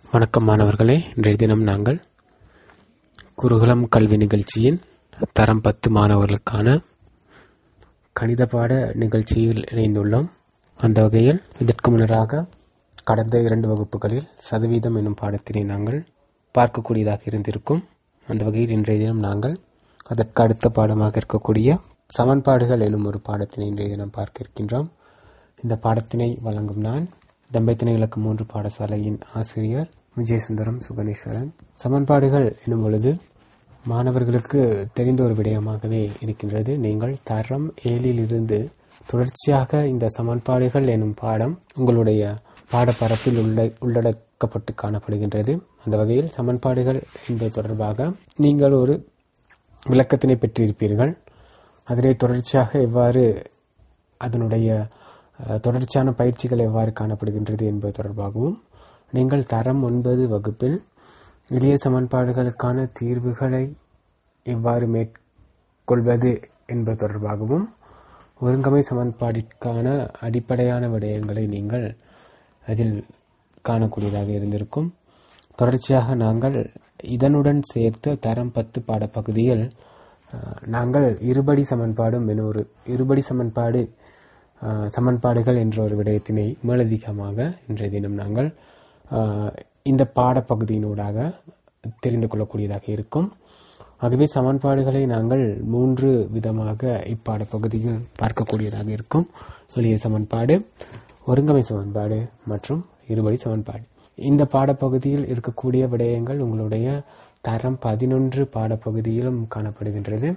வணக்கம் மாணவர்களே இன்றைய தினம் நாங்கள் குருகுலம் கல்வி நிகழ்ச்சியின் தரம் பத்து மாணவர்களுக்கான கணித பாட நிகழ்ச்சியில் இணைந்துள்ளோம் அந்த வகையில் இதற்கு முன்னராக கடந்த இரண்டு வகுப்புகளில் சதவீதம் என்னும் பாடத்தினை நாங்கள் பார்க்கக்கூடியதாக இருந்திருக்கும் அந்த வகையில் இன்றைய தினம் நாங்கள் அதற்கு அடுத்த பாடமாக இருக்கக்கூடிய சமன்பாடுகள் எனும் ஒரு பாடத்தினை இன்றைய தினம் பார்க்க இருக்கின்றோம் இந்த பாடத்தினை வழங்கும் நான் தம்பைத்தினை இலக்கு மூன்று பாடசாலையின் ஆசிரியர் விஜயசுந்தரம் சுகணேஸ்வரன் சமன்பாடுகள் எனும் பொழுது மாணவர்களுக்கு தெரிந்த ஒரு விடயமாகவே இருக்கின்றது நீங்கள் தரம் ஏழில் இருந்து தொடர்ச்சியாக இந்த சமன்பாடுகள் எனும் பாடம் உங்களுடைய பாடப்பரப்பில் உள்ள உள்ளடக்கப்பட்டு காணப்படுகின்றது அந்த வகையில் சமன்பாடுகள் என்பது தொடர்பாக நீங்கள் ஒரு விளக்கத்தினை பெற்றிருப்பீர்கள் அதிலே தொடர்ச்சியாக எவ்வாறு அதனுடைய அஹ், தொடர்ச்சியான பயிற்சிகள் எவ்வாறு காணப்படுகின்றது என்பது தொடர்பாகவும் நீங்கள் தரம் ஒன்பது வகுப்பில் எளிய சமன்பாடுகளுக்கான தீர்வுகளை எவ்வாறு மேற்கொள்வது என்பது தொடர்பாகவும் ஒருங்கமை சமன்பாட்டிற்கான அடிப்படையான விடயங்களை நீங்கள் அதில் காணக்கூடியதாக இருந்திருக்கும் தொடர்ச்சியாக நாங்கள் இதனுடன் சேர்த்து தரம் பத்து பாடப்பகுதியில் அஹ், நாங்கள் இருபடி சமன்பாடும் என ஒரு இருபடி சமன்பாடு அஹ், சமன்பாடுகள் என்ற ஒரு விடயத்தினை மேலதிகமாக இன்றைய தினம் நாங்கள் அஹ், இந்த பாடப்பகுதியினூடாக தெரிந்து கொள்ளக்கூடியதாக இருக்கும் ஆகவே சமன்பாடுகளை நாங்கள் மூன்று விதமாக இப்பாடப்பகுதியில் பார்க்கக்கூடியதாக இருக்கும் எளிய சமன்பாடு ஒருங்கமை சமன்பாடு மற்றும் இருபடி சமன்பாடு இந்த பாடப்பகுதியில் இருக்கக்கூடிய விடயங்கள் உங்களுடைய தரம் பதினொன்று பாடப்பகுதியிலும் காணப்படுகின்றது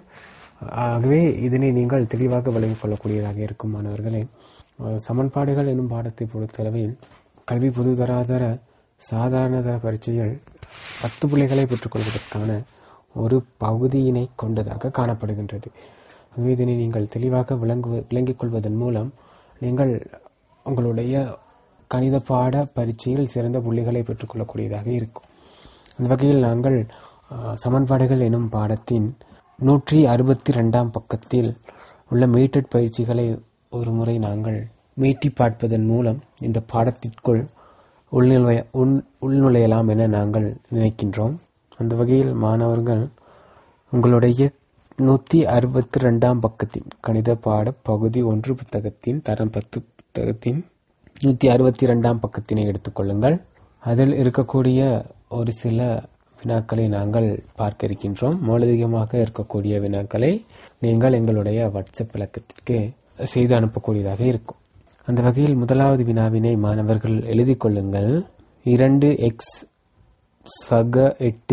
ஆகவே இதனை நீங்கள் தெளிவாக விளங்கிக் கொள்ளக்கூடியதாக இருக்கும் மாணவர்களே அஹ், சமன்பாடுகள் எனும் பாடத்தை பொறுத்தளவில் கல்வி பொதுதராதர சாதாரண தர பரீட்சையில் பத்து புள்ளிகளை பெற்றுக்கொள்வதற்கான ஒரு பகுதியினை கொண்டதாக காணப்படுகின்றது ஆகவே இதனை நீங்கள் தெளிவாக விளங்கு விளங்கிக் கொள்வதன் மூலம் நீங்கள் உங்களுடைய கணித பாட பரீட்சையில் சிறந்த புள்ளிகளை பெற்றுக்கொள்ளக்கூடியதாக இருக்கும் அந்த வகையில் நாங்கள் அஹ், சமன்பாடுகள் எனும் பாடத்தின் நூற்றி அறுபத்தி ரெண்டாம் பக்கத்தில் உள்ள மீட்டட் பயிற்சிகளை ஒரு முறை நாங்கள் மீட்டி பார்ப்பதன் மூலம் இந்த பாடத்திற்குள் உள்நுழைய உள்- உள்நுழையலாம் என நாங்கள் நினைக்கின்றோம் அந்த வகையில் மாணவர்கள் உங்களுடைய நூத்தி அறுபத்தி ரெண்டாம் பக்கத்தின் கணித பாட பகுதி ஒன்று புத்தகத்தின் தரம் பத்து புத்தகத்தின் நூத்தி அறுபத்தி இரண்டாம் பக்கத்தினை எடுத்துக்கொள்ளுங்கள் அதில் இருக்கக்கூடிய ஒரு சில வினாக்களை நாங்கள் பார்க்க இருக்கின்றோம் மேலதிகமாக இருக்கக்கூடிய வினாக்களை நீங்கள் எங்களுடைய வாட்ஸ்அப் விளக்கத்திற்கு செய்து அனுப்பக்கூடியதாக இருக்கும் அந்த வகையில் முதலாவது வினாவினை மாணவர்கள் எழுதிக் கொள்ளுங்கள் இரண்டு எக்ஸ் சக எட்டு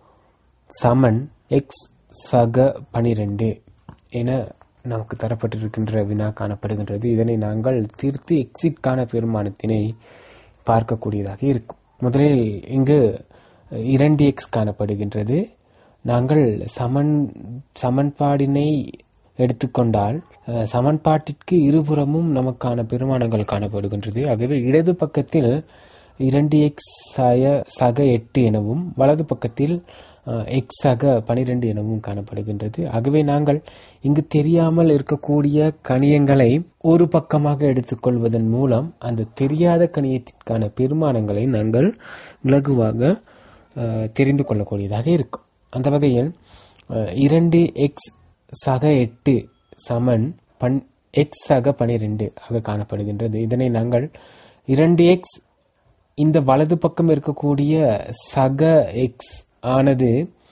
சமன் எக்ஸ் சக பனிரெண்டு என நமக்கு தரப்பட்டிருக்கின்ற வினா காணப்படுகின்றது இதனை நாங்கள் தீர்த்து எக்ஸிட்கான பெருமானத்தினை பார்க்கக்கூடியதாக இருக்கும் முதலில் இங்கு இரண்டு எக்ஸ் காணப்படுகின்றது நாங்கள் சமன் சமன்பாடினை எடுத்துக்கொண்டால் அஹ், சமன்பாட்டிற்கு இருபுறமும் நமக்கான பெருமானங்கள் காணப்படுகின்றது ஆகவே இடது பக்கத்தில் இரண்டு எக்ஸ் சய சக எட்டு எனவும் வலது பக்கத்தில் எக்ஸ் சக பனிரெண்டு எனவும் காணப்படுகின்றது ஆகவே நாங்கள் இங்கு தெரியாமல் இருக்கக்கூடிய கணியங்களை ஒரு பக்கமாக எடுத்துக்கொள்வதன் மூலம் அந்த தெரியாத கணியத்திற்கான பெருமானங்களை நாங்கள் இலகுவாக அஹ், தெரிந்து கொள்ளக்கூடியதாக இருக்கும் அந்த வகையில் அஹ், இரண்டு எக்ஸ் சக எட்டு சமன் பன் எக்ஸ் சக பனிரெண்டு ஆக காணப்படுகின்றது இதனை நாங்கள் இரண்டு எக்ஸ் இந்த வலது பக்கம் இருக்கக்கூடிய சக எக்ஸ் ஆனது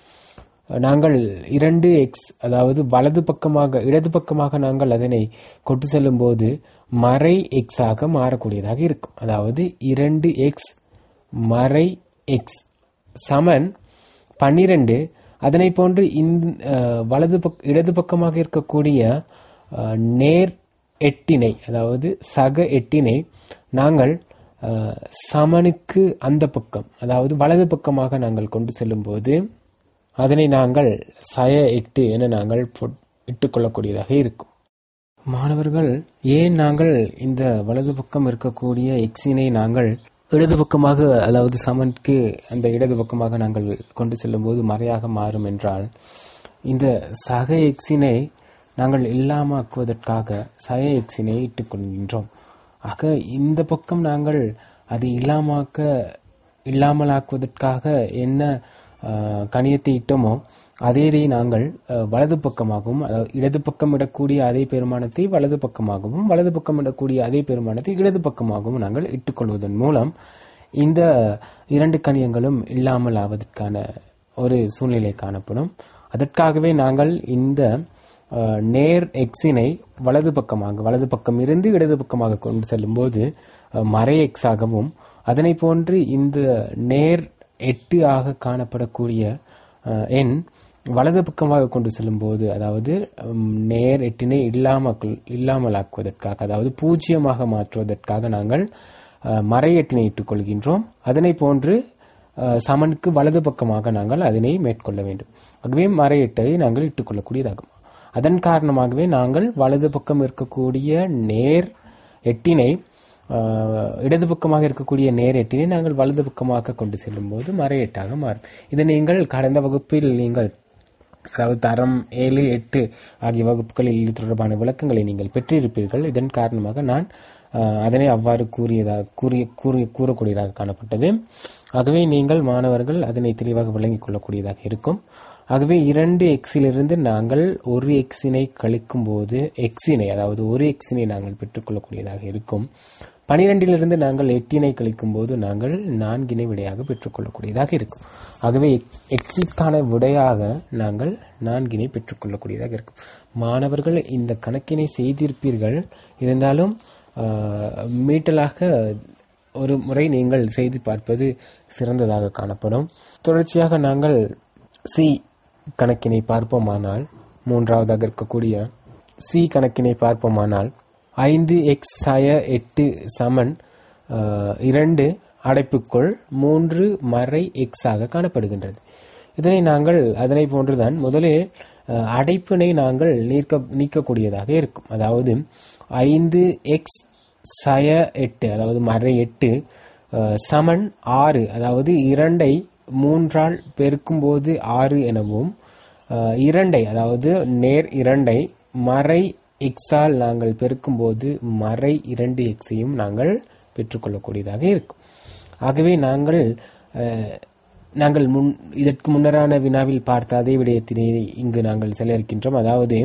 நாங்கள் இரண்டு எக்ஸ் அதாவது வலது பக்கமாக இடது பக்கமாக நாங்கள் அதனை கொண்டு செல்லும் போது மறை எக்ஸ் ஆக மாறக்கூடியதாக இருக்கும் அதாவது இரண்டு எக்ஸ் மறை எக்ஸ் சமன் பன்னிரண்டு அதனை போன்று இந்த அஹ், வலது பக் இடது பக்கமாக இருக்கக்கூடிய அஹ், நேர் எட்டினை அதாவது சக எட்டினை நாங்கள் அஹ், சமனுக்கு அந்த பக்கம் அதாவது வலது பக்கமாக நாங்கள் கொண்டு செல்லும் போது அதனை நாங்கள் சய எட்டு என நாங்கள் பொ- இட்டுக்கொள்ளக்கூடியதாக இருக்கும் மாணவர்கள் ஏன் நாங்கள் இந்த வலது பக்கம் இருக்கக்கூடிய எக்ஸினை நாங்கள் இடது பக்கமாக அதாவது சமனுக்கு அந்த இடது பக்கமாக நாங்கள் கொண்டு செல்லும் போது மறையாக மாறும் என்றால் இந்த சக எக்ஸினை நாங்கள் இல்லாமாக்குவதற்காக சய எக்ஸினை இட்டுக் கொள்கின்றோம் ஆக இந்த பக்கம் நாங்கள் அதை இல்லாமாக்க இல்லாமலாக்குவதற்காக என்ன அஹ், கணியத்தை இட்டோமோ அதே இதை நாங்கள் அஹ், வலது பக்கமாகவும் அதாவது இடது பக்கம் இடக்கூடிய அதே பெருமானத்தை வலது பக்கமாகவும் வலது பக்கம் இடக்கூடிய அதே பெருமானத்தை இடது பக்கமாகவும் நாங்கள் இட்டுக்கொள்வதன் மூலம் இந்த இரண்டு கணியங்களும் இல்லாமல் ஆவதற்கான ஒரு சூழ்நிலை காணப்படும் அதற்காகவே நாங்கள் இந்த அஹ், நேர் எக்ஸினை வலது பக்கமாக வலது பக்கம் இருந்து இடது பக்கமாக கொண்டு செல்லும்போது அஹ், மறை எக்ஸ் ஆகவும் அதனை போன்று இந்த நேர் எட்டு ஆக காணப்படக்கூடிய அஹ், எண் வலது பக்கமாக கொண்டு செல்லும்போது அதாவது உம், நேர் எட்டினை இல்லாமல் இல்லாமலாக்குவதற்காக அதாவது பூஜ்ஜியமாக மாற்றுவதற்காக நாங்கள் அஹ், மறை எட்டினை இட்டுக் கொள்கின்றோம் அதனை போன்று அஹ், சமனுக்கு வலது பக்கமாக நாங்கள் அதனை மேற்கொள்ள வேண்டும் ஆகவே மறை எட்டை நாங்கள் இட்டுக்கொள்ளக்கூடியதாகும் அதன் காரணமாகவே நாங்கள் வலது பக்கம் இருக்கக்கூடிய நேர் எட்டினை ஆஹ், இடது பக்கமாக இருக்கக்கூடிய நேர் எட்டினை நாங்கள் வலது பக்கமாக கொண்டு செல்லும் போது மறை எட்டாக மாறும் இதை நீங்கள் கடந்த வகுப்பில் நீங்கள் அதாவது தரம் ஏழு எட்டு ஆகிய வகுப்புகளில் இது தொடர்பான விளக்கங்களை நீங்கள் பெற்றிருப்பீர்கள் இதன் காரணமாக நான் ஆஹ், அதனை அவ்வாறு கூறியதாக கூறிய கூறி கூறக்கூடியதாக காணப்பட்டது ஆகவே நீங்கள் மாணவர்கள் அதனை தெளிவாக விளங்கிக் கொள்ளக்கூடியதாக இருக்கும் ஆகவே இரண்டு எக்ஸிலிருந்து நாங்கள் ஒரு எக்ஸினை கழிக்கும் போது எக்ஸினை அதாவது ஒரு எக்ஸினை நாங்கள் பெற்றுக்கொள்ளக்கூடியதாக இருக்கும் பனிரெண்டிலிருந்து நாங்கள் எட்டினை கழிக்கும் போது நாங்கள் நான்கினை விடையாக பெற்றுக்கொள்ளக்கூடியதாக இருக்கும் ஆகவே எக்ஸிற்கான விடையாக நாங்கள் நான்கினை பெற்றுக்கொள்ளக்கூடியதாக இருக்கும் மாணவர்கள் இந்த கணக்கினை செய்திருப்பீர்கள் இருந்தாலும் ஆஹ், மீட்டலாக ஒரு முறை நீங்கள் செய்து பார்ப்பது சிறந்ததாக காணப்படும் தொடர்ச்சியாக நாங்கள் சி கணக்கினை பார்ப்போமானால் மூன்றாவதாக இருக்கக்கூடிய சி கணக்கினை பார்ப்போமானால் ஐந்து எக்ஸ் சய எட்டு சமன் ஆஹ், இரண்டு அடைப்புக்குள் மூன்று மறை எக்ஸ் ஆக காணப்படுகின்றது இதனை நாங்கள் அதனை போன்றுதான் முதலில் அஹ், அடைப்பினை நாங்கள் நீக்க நீக்கக்கூடியதாக இருக்கும் அதாவது ஐந்து எக்ஸ் சய எட்டு அதாவது மறை எட்டு அஹ், சமன் ஆறு அதாவது இரண்டை மூன்றால் பெருக்கும்போது ஆறு எனவும் அஹ், இரண்டை அதாவது நேர் இரண்டை மறை எக்ஸால் நாங்கள் பெருக்கும்போது மறை இரண்டு எக்ஸையும் நாங்கள் பெற்றுக்கொள்ளக்கூடியதாக இருக்கும் ஆகவே நாங்கள் அஹ், நாங்கள் முன் இதற்கு முன்னரான வினாவில் பார்த்த அதே விடயத்தினை இங்கு நாங்கள் செல்ல இருக்கின்றோம் அதாவது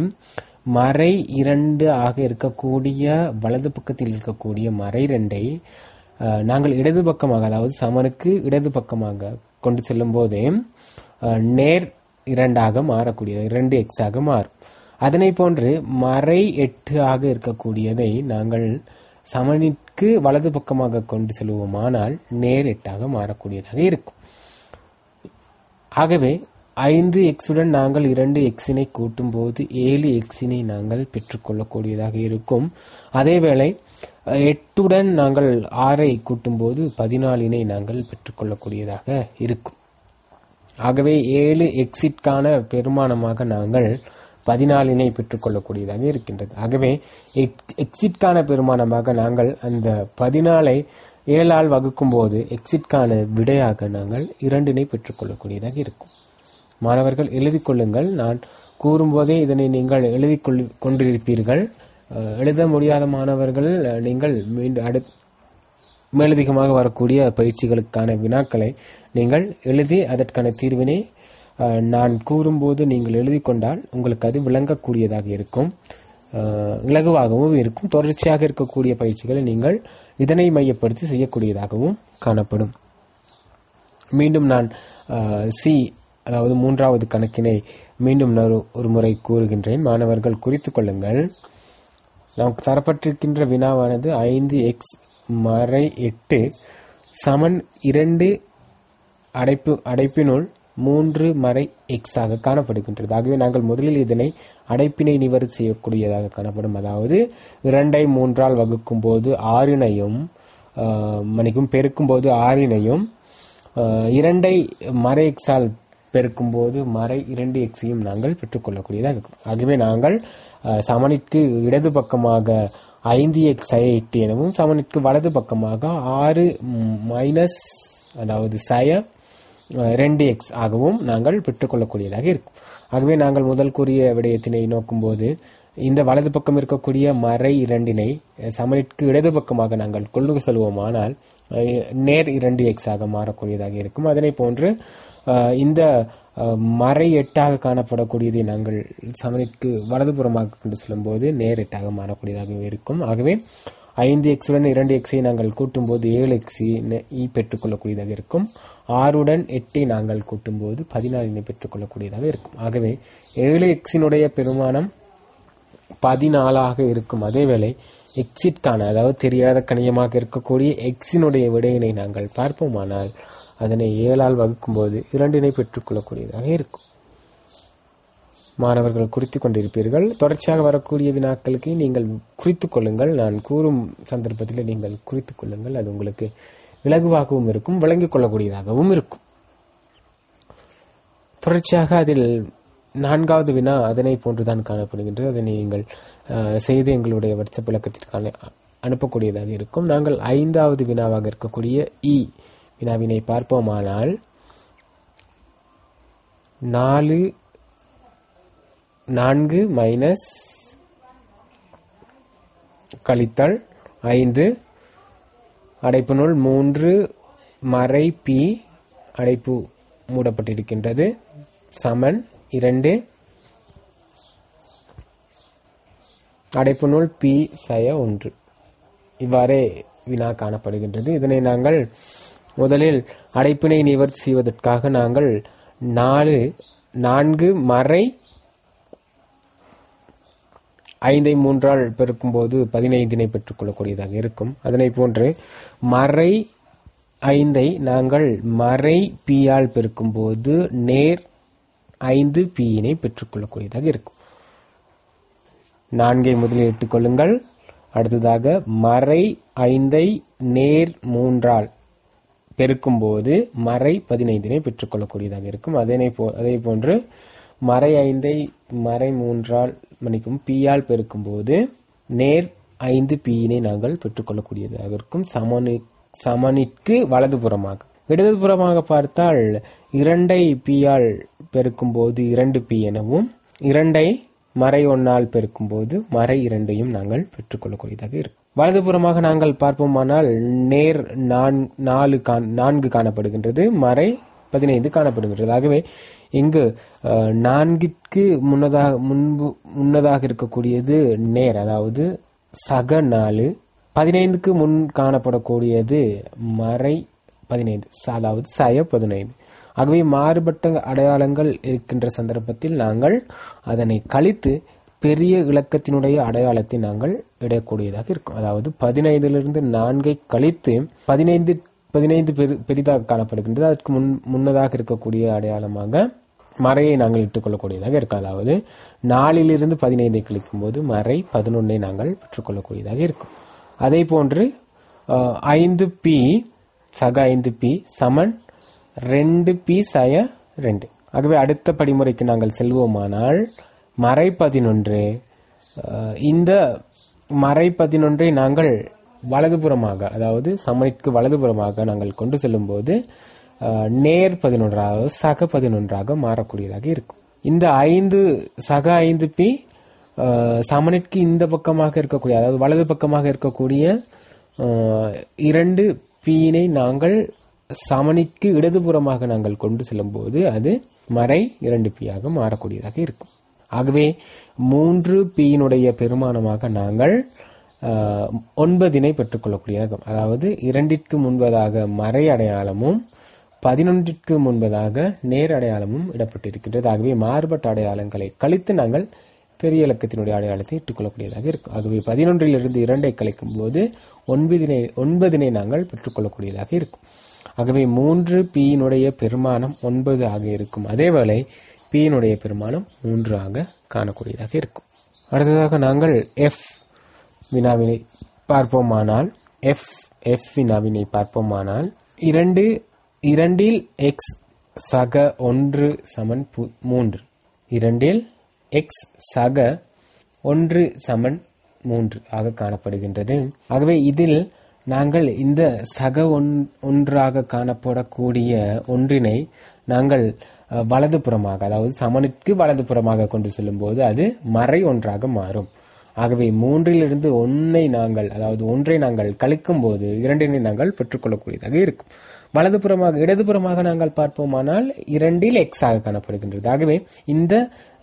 மறை இரண்டு ஆக இருக்கக்கூடிய வலது பக்கத்தில் இருக்கக்கூடிய மறை இரண்டை அஹ், நாங்கள் இடது பக்கமாக அதாவது சமனுக்கு இடது பக்கமாக கொண்டு செல்லும் போதே அஹ், நேர் இரண்டாக மாறக்கூடியது இரண்டு எக்ஸ் ஆக மாறும் அதனை போன்று மறை எட்டு ஆக இருக்கக்கூடியதை நாங்கள் சமனிற்கு வலது பக்கமாக கொண்டு செல்வோமானால் நேர் எட்டாக மாறக்கூடியதாக இருக்கும் ஆகவே ஐந்து எக்ஸுடன் நாங்கள் இரண்டு எக்ஸினை கூட்டும் போது ஏழு எக்ஸினை நாங்கள் பெற்றுக்கொள்ளக்கூடியதாக இருக்கும் அதேவேளை அஹ், எட்டுடன் நாங்கள் ஆறை கூட்டும் போது பதினாலினை நாங்கள் பெற்றுக்கொள்ளக்கூடியதாக இருக்கும் ஆகவே ஏழு எக்ஸிற்கான பெருமானமாக நாங்கள் பதினாலினை பெற்றுக்கொள்ளக்கூடியதாக இருக்கின்றது ஆகவே எக்- எக்ஸிற்கான பெருமானமாக நாங்கள் அந்த பதினாலை ஏழால் வகுக்கும் போது எக்ஸிற்கான விடையாக நாங்கள் இரண்டினை பெற்றுக்கொள்ளக்கூடியதாக இருக்கும் மாணவர்கள் எழுதிக் கொள்ளுங்கள் நான் கூறும்போதே இதனை நீங்கள் எழுதிக் கொள்ளு- கொண்டிருப்பீர்கள் அஹ், எழுத முடியாத மாணவர்கள் அஹ், நீங்கள் மீண்டும் அடுத்த மேலதிகமாக வரக்கூடிய பயிற்சிகளுக்கான வினாக்களை நீங்கள் எழுதி அதற்கான தீர்வினை அஹ், நான் கூறும்போது நீங்கள் எழுதி கொண்டால் உங்களுக்கு அது விளங்கக்கூடியதாக இருக்கும் அஹ், இலகுவாகவும் இருக்கும் தொடர்ச்சியாக இருக்கக்கூடிய பயிற்சிகளை நீங்கள் இதனை மையப்படுத்தி செய்யக்கூடியதாகவும் காணப்படும் மீண்டும் நான் சி அதாவது மூன்றாவது கணக்கினை மீண்டும் நான் ஒரு- ஒரு முறை கூறுகின்றேன் மாணவர்கள் குறித்துக் கொள்ளுங்கள் நமக்கு தரப்பட்டிருக்கின்ற வினாவானது ஐந்து எக்ஸ் மறை எட்டு சமன் இரண்டு அடைப்பு அடைப்பினுள் மூன்று மறை எக்ஸ் ஆக காணப்படுகின்றது ஆகவே நாங்கள் முதலில் இதனை அடைப்பினை நிவர்த்தி செய்யக்கூடியதாக காணப்படும் அதாவது இரண்டை மூன்றால் வகுக்கும் போது ஆறினையும் ஆஹ், மன்னிக்கும் பெருக்கும் போது ஆறினையும் ஆஹ், இரண்டை மறை எக்ஸால் பெருக்கும் போது மறை இரண்டு எக்ஸையும் நாங்கள் பெற்றுக்கொள்ளக்கூடியதாக இருக்கும் ஆகவே நாங்கள் ஆஹ், சமனிற்கு இடது பக்கமாக ஐந்து எக்ஸ் எட்டு எனவும் சமனிற்கு வலது பக்கமாக ஆறு மைனஸ் அதாவது சய அஹ், ரெண்டு எக்ஸ் ஆகவும் நாங்கள் பெற்றுக்கொள்ளக்கூடியதாக இருக்கும் ஆகவே நாங்கள் முதல் கூறிய விடயத்தினை நோக்கும்போது இந்த வலது பக்கம் இருக்கக்கூடிய மறை இரண்டினை சமனிற்கு இடது பக்கமாக நாங்கள் கொண்டு செல்வோமானால் அஹ், நேர் இரண்டு எக்ஸ் ஆக மாறக்கூடியதாக இருக்கும் அதனை போன்று அஹ், இந்த அஹ், மறை எட்டாக காணப்படக்கூடியதை நாங்கள் சமனிற்கு வலதுபுறமாக கொண்டு செல்லும்போது நேர் எட்டாக மாறக்கூடியதாக இருக்கும் ஆகவே ஐந்து எக்ஸுடன் இரண்டு எக்ஸை நாங்கள் கூட்டும்போது ஏழு எக்ஸி பெற்றுக்கொள்ளக்கூடியதாக இருக்கும் ஆறுடன் எட்டை நாங்கள் கூட்டும்போது பதினாலினை பெற்றுக்கொள்ளக்கூடியதாக இருக்கும் ஆகவே ஏழு எக்ஸினுடைய பெருமானம் பதினாலாக இருக்கும் அதேவேளை எக்ஸிட்கான அதாவது தெரியாத கணியமாக இருக்கக்கூடிய எக்ஸினுடைய விடையினை நாங்கள் பார்ப்போமானால் அதனை ஏழால் வகுக்கும்போது இரண்டினை பெற்றுக்கொள்ளக்கூடியதாக இருக்கும் மாணவர்கள் குறித்துக் கொண்டிருப்பீர்கள் தொடர்ச்சியாக வரக்கூடிய வினாக்களுக்கு நீங்கள் குறித்துக் கொள்ளுங்கள் நான் கூறும் சந்தர்ப்பத்தில் நீங்கள் குறித்துக் கொள்ளுங்கள் அது உங்களுக்கு இலகுவாகவும் இருக்கும் விளங்கிக் கொள்ளக்கூடியதாகவும் இருக்கும் தொடர்ச்சியாக அதில் நான்காவது வினா அதனை போன்றுதான் காணப்படுகின்றது அதனை நீங்கள் அஹ், செய்து எங்களுடைய வாட்ஸ்அப் விளக்கத்திற்கான அனுப்பக்கூடியதாக இருக்கும் நாங்கள் ஐந்தாவது வினாவாக இருக்கக்கூடிய இ வினாவினை பார்ப்போமானால் நாலு நான்கு மைனஸ் கழித்தல் ஐந்து அடைப்புனுள் மூன்று மறை பி அடைப்பு மூடப்பட்டிருக்கின்றது சமன் இரண்டு அடைப்புனுள் பி சய ஒன்று இவ்வாறே வினா காணப்படுகின்றது இதனை நாங்கள் முதலில் அடைப்பினை நிவர்த்தி செய்வதற்காக நாங்கள் நாலு நான்கு மறை ஐந்தை மூன்றால் பெருக்கும்போது பதினைந்தினை பெற்றுக்கொள்ளக்கூடியதாக இருக்கும் அதனை போன்று மறை ஐந்தை நாங்கள் மறை பியால் பெருக்கும்போது நேர் ஐந்து பியினை பெற்றுக்கொள்ளக்கூடியதாக இருக்கும் நான்கை முதலில் இட்டுக்கொள்ளுங்கள் அடுத்ததாக மறை ஐந்தை நேர் மூன்றால் பெருக்கும்போது மறை பதினைந்தினை பெற்றுக்கொள்ளக்கூடியதாக இருக்கும் அதனை போ அதே போன்று மறை ஐந்தை மறை மூன்றால் மன்னிக்கும் பியால் பெருக்கும்போது நேர் ஐந்து பியினை நாங்கள் பெற்றுக்கொள்ளக்கூடியதாக இருக்கும் சமனு சமனிற்கு வலதுபுறமாக இடதுபுறமாக பார்த்தால் இரண்டை பியால் பெருக்கும்போது இரண்டு பி எனவும் இரண்டை மறை ஒன்னால் பெருக்கும்போது மறை இரண்டையும் நாங்கள் பெற்றுக்கொள்ளக்கூடியதாக இருக்கும் வலதுபுறமாக நாங்கள் பார்ப்போமானால் நேர் நான்- நாலு காண்- நான்கு காணப்படுகின்றது மறை பதினைந்து காணப்படுகின்றது ஆகவே இங்கு அஹ், நான்கிற்கு முன்னதாக முன்பு முன்னதாக இருக்கக்கூடியது நேர் அதாவது சக நாலு பதினைந்துக்கு முன் காணப்படக்கூடியது மறை பதினைந்து ச- அதாவது சய பதினைந்து ஆகவே மாறுபட்ட அடையாளங்கள் இருக்கின்ற சந்தர்ப்பத்தில் நாங்கள் அதனை கழித்து பெரிய இலக்கத்தினுடைய அடையாளத்தை நாங்கள் இடக்கூடியதாக இருக்கும் அதாவது பதினைந்திலிருந்து நான்கை கழித்து பதினைந்து பதினைந்து பெரி- பெரிதாக காணப்படுகின்றது அதற்கு முன் முன்னதாக இருக்கக்கூடிய அடையாளமாக மறையை நாங்கள் இட்டுக்கொள்ளக்கூடியதாக இருக்கும் அதாவது நாலிலிருந்து பதினைந்தை கழிக்கும் போது மறை பதினொன்னை நாங்கள் பெற்றுக்கொள்ளக்கூடியதாக இருக்கும் அதே போன்று அஹ், ஐந்து பி சக ஐந்து பி சமன் ரெண்டு பி சய ரெண்டு ஆகவே அடுத்த படிமுறைக்கு நாங்கள் செல்வோமானால் மறை பதினொன்று அஹ், இந்த மறை பதினொன்றை நாங்கள் வலதுபுறமாக அதாவது சமனிற்கு வலதுபுறமாக நாங்கள் கொண்டு செல்லும்போது அஹ், நேர் பதினொன்றாக சக பதினொன்றாக மாறக்கூடியதாக இருக்கும் இந்த ஐந்து சக ஐந்து பி அஹ், சமனிற்கு இந்த பக்கமாக இருக்கக்கூடிய அதாவது வலது பக்கமாக இருக்கக்கூடிய அஹ், இரண்டு பீனை நாங்கள் சமனிக்கு இடதுபுறமாக நாங்கள் கொண்டு செல்லும்போது அது மறை இரண்டு பீயாக மாறக்கூடியதாக இருக்கும் ஆகவே மூன்று பீயினுடைய பெருமானமாக நாங்கள் அஹ், ஒன்பதினை பெற்றுக்கொள்ளக்கூடியதாக இருக்கும். அதாவது இரண்டிற்கு முன்பதாக மறை அடையாளமும் பதினொன்றிற்கு முன்பதாக நேர் அடையாளமும் இடப்பட்டிருக்கின்றது ஆகவே மாறுபட்ட அடையாளங்களை கழித்து நாங்கள் பெரிய இலக்கத்தினுடைய அடையாளத்தை இட்டுக்கொள்ளக்கூடியதாக இருக்கும் ஆகவே பதினொன்றிலிருந்து இரண்டை கழிக்கும் போது ஒன்பதினை ஒன்பதினை நாங்கள் பெற்றுக்கொள்ளக்கூடியதாக இருக்கும் ஆகவே மூன்று பியினுடைய பெருமானம் ஒன்பது ஆக இருக்கும் அதேவேளை பியினுடைய பெருமானம் மூன்று ஆக காணக்கூடியதாக இருக்கும் அடுத்ததாக நாங்கள் எஃப் வினாவினை பார்ப்போமானால் எஃப் எஃப் வினாவினை பார்ப்போமானால் இரண்டு இரண்டில் எக்ஸ் சக ஒன்று சமன் பு- மூன்று இரண்டில் எக்ஸ் சக ஒன்று சமன் மூன்று ஆக காணப்படுகின்றது ஆகவே இதில் நாங்கள் இந்த சக ஒன் ஒன்றாக காணப்படக்கூடிய ஒன்றினை நாங்கள் அஹ், வலதுபுறமாக அதாவது சமனுக்கு வலதுபுறமாக கொண்டு செல்லும்போது அது மறை ஒன்றாக மாறும் ஆகவே மூன்றிலிருந்து ஒன்றை நாங்கள் அதாவது ஒன்றை நாங்கள் கழிக்கும் போது இரண்டினை நாங்கள் பெற்றுக்கொள்ளக்கூடியதாக இருக்கும் வலதுபுறமாக இடதுபுறமாக நாங்கள் பார்ப்போமானால் இரண்டில் எக்ஸ் ஆக காணப்படுகின்றது ஆகவே இந்த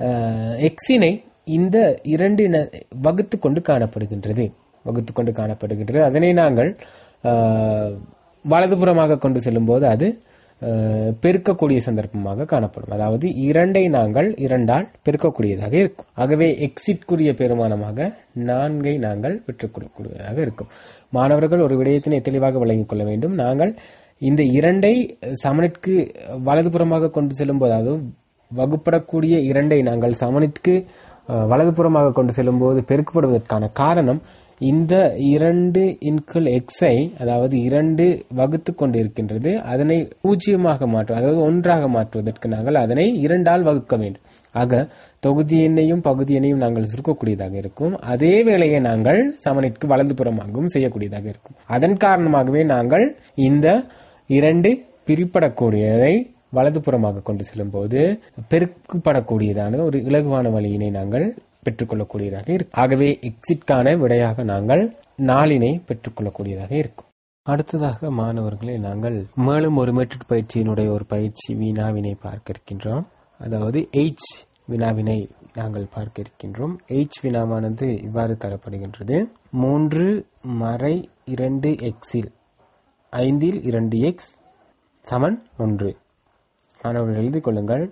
எக்ஸினை இந்த இரண்டின வகுத்து கொண்டு காணப்படுகின்றது வகுத்து கொண்டு காணப்படுகின்றது அதனை நாங்கள் அஹ், வலதுபுறமாக கொண்டு செல்லும்போது அது அஹ், பெருக்கக்கூடிய சந்தர்ப்பமாக காணப்படும் அதாவது இரண்டை நாங்கள் இரண்டால் பெருக்கக்கூடியதாக இருக்கும் ஆகவே எக்ஸிட்குரிய பெருமானமாக நான்கை நாங்கள் பெற்றுக்கொள்ளக்கூடியதாக இருக்கும் மாணவர்கள் ஒரு விடயத்தினை தெளிவாக விளங்கிக் கொள்ள வேண்டும் நாங்கள் இந்த இரண்டை சமனிற்கு வலதுபுறமாக கொண்டு செல்லும்போது அதாவது வகுப்படக்கூடிய இரண்டை நாங்கள் சமனிற்கு அஹ், வலதுபுறமாக கொண்டு செல்லும்போது பெருக்கப்படுவதற்கான காரணம் இந்த இரண்டு இன்குள் எக்ஸை அதாவது இரண்டு வகுத்து கொண்டு இருக்கின்றது அதனை பூஜ்ஜியமாக மாற்று அதாவது ஒன்றாக மாற்றுவதற்கு நாங்கள் அதனை இரண்டால் வகுக்க வேண்டும் ஆக தொகுதி எண்ணையும் பகுதி எண்ணையும் நாங்கள் சுருக்கக்கூடியதாக இருக்கும் அதே வேளையை நாங்கள் சமனிற்கு வலதுபுறமாகவும் செய்யக்கூடியதாக இருக்கும் அதன் காரணமாகவே நாங்கள் இந்த இரண்டு பிரிப்படக்கூடியதை வலதுபுறமாக கொண்டு செல்லும் போது பெருக்கப்படக்கூடியதான ஒரு இலகுவான வழியினை நாங்கள் பெற்றுக்கொள்ளக்கூடியதாக இருக்கும் ஆகவே எக்ஸிட்கான விடையாக நாங்கள் நாளினை பெற்றுக்கொள்ளக்கூடியதாக இருக்கும் அடுத்ததாக மாணவர்களே நாங்கள் மேலும் ஒரு மெட்ரிக் பயிற்சியினுடைய ஒரு பயிற்சி வினாவினை பார்க்க இருக்கின்றோம் அதாவது எச் வினாவினை நாங்கள் பார்க்க இருக்கின்றோம் எச் வினாவானது இவ்வாறு தரப்படுகின்றது மூன்று மறை இரண்டு எக்ஸில் ஐந்தில் இரண்டு எக்ஸ் சமன் ஒன்று மாணவர்கள் எழுதிக் கொள்ளுங்கள்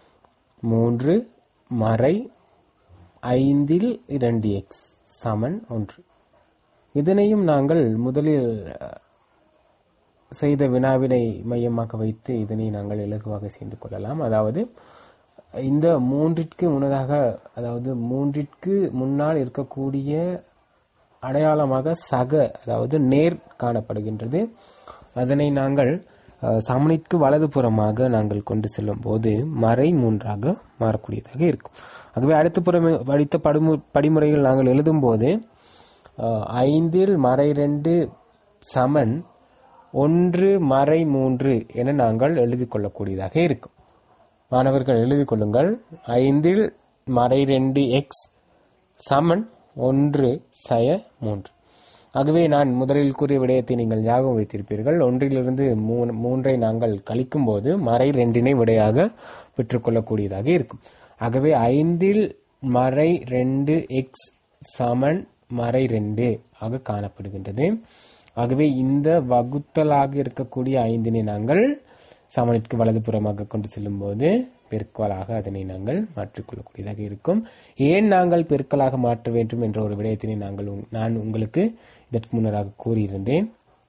மூன்று மறை ஐந்தில் இரண்டு எக்ஸ் சமன் ஒன்று இதனையும் நாங்கள் முதலில் அஹ், செய்த வினாவினை மையமாக வைத்து இதனை நாங்கள் இலகுவாக செய்து கொள்ளலாம் அதாவது இந்த மூன்றிற்கு முன்னதாக அதாவது மூன்றிற்கு முன்னால் இருக்கக்கூடிய அடையாளமாக சக அதாவது நேர் காணப்படுகின்றது அதனை நாங்கள் அஹ், சமனிற்கு வலதுபுறமாக நாங்கள் கொண்டு செல்லும் போது மறை மூன்றாக மாறக்கூடியதாக இருக்கும் ஆகவே அடுத்த புறம் அடுத்த படுமு படிமுறைகள் நாங்கள் எழுதும் போது அஹ், ஐந்தில் மறை ரெண்டு சமன் ஒன்று மறை மூன்று என நாங்கள் எழுதிக் கொள்ளக்கூடியதாக இருக்கும் மாணவர்கள் எழுதிக் கொள்ளுங்கள் ஐந்தில் மறை ரெண்டு எக்ஸ் சமன் ஒன்று சய மூன்று ஆகவே நான் முதலில் கூறிய விடயத்தை நீங்கள் ஞாபகம் வைத்திருப்பீர்கள் ஒன்றிலிருந்து மூணு- மூன்றை நாங்கள் கழிக்கும் போது மறை ரெண்டினை விடையாக பெற்றுக்கொள்ளக்கூடியதாக இருக்கும் ஆகவே ஐந்தில் மறை ரெண்டு எக்ஸ் சமன் மறை ரெண்டு ஆக காணப்படுகின்றது ஆகவே இந்த வகுத்தலாக இருக்கக்கூடிய ஐந்தினை நாங்கள் சமனிற்கு வலதுபுறமாக கொண்டு செல்லும் போது பெருக்கலாக அதனை நாங்கள் மாற்றிக்கொள்ளக்கூடியதாக இருக்கும் ஏன் நாங்கள் பெருக்கலாக மாற்ற வேண்டும் என்ற ஒரு விடயத்தினை நாங்கள் உங்- நான் உங்களுக்கு இதற்கு முன்னராக கூறியிருந்தேன்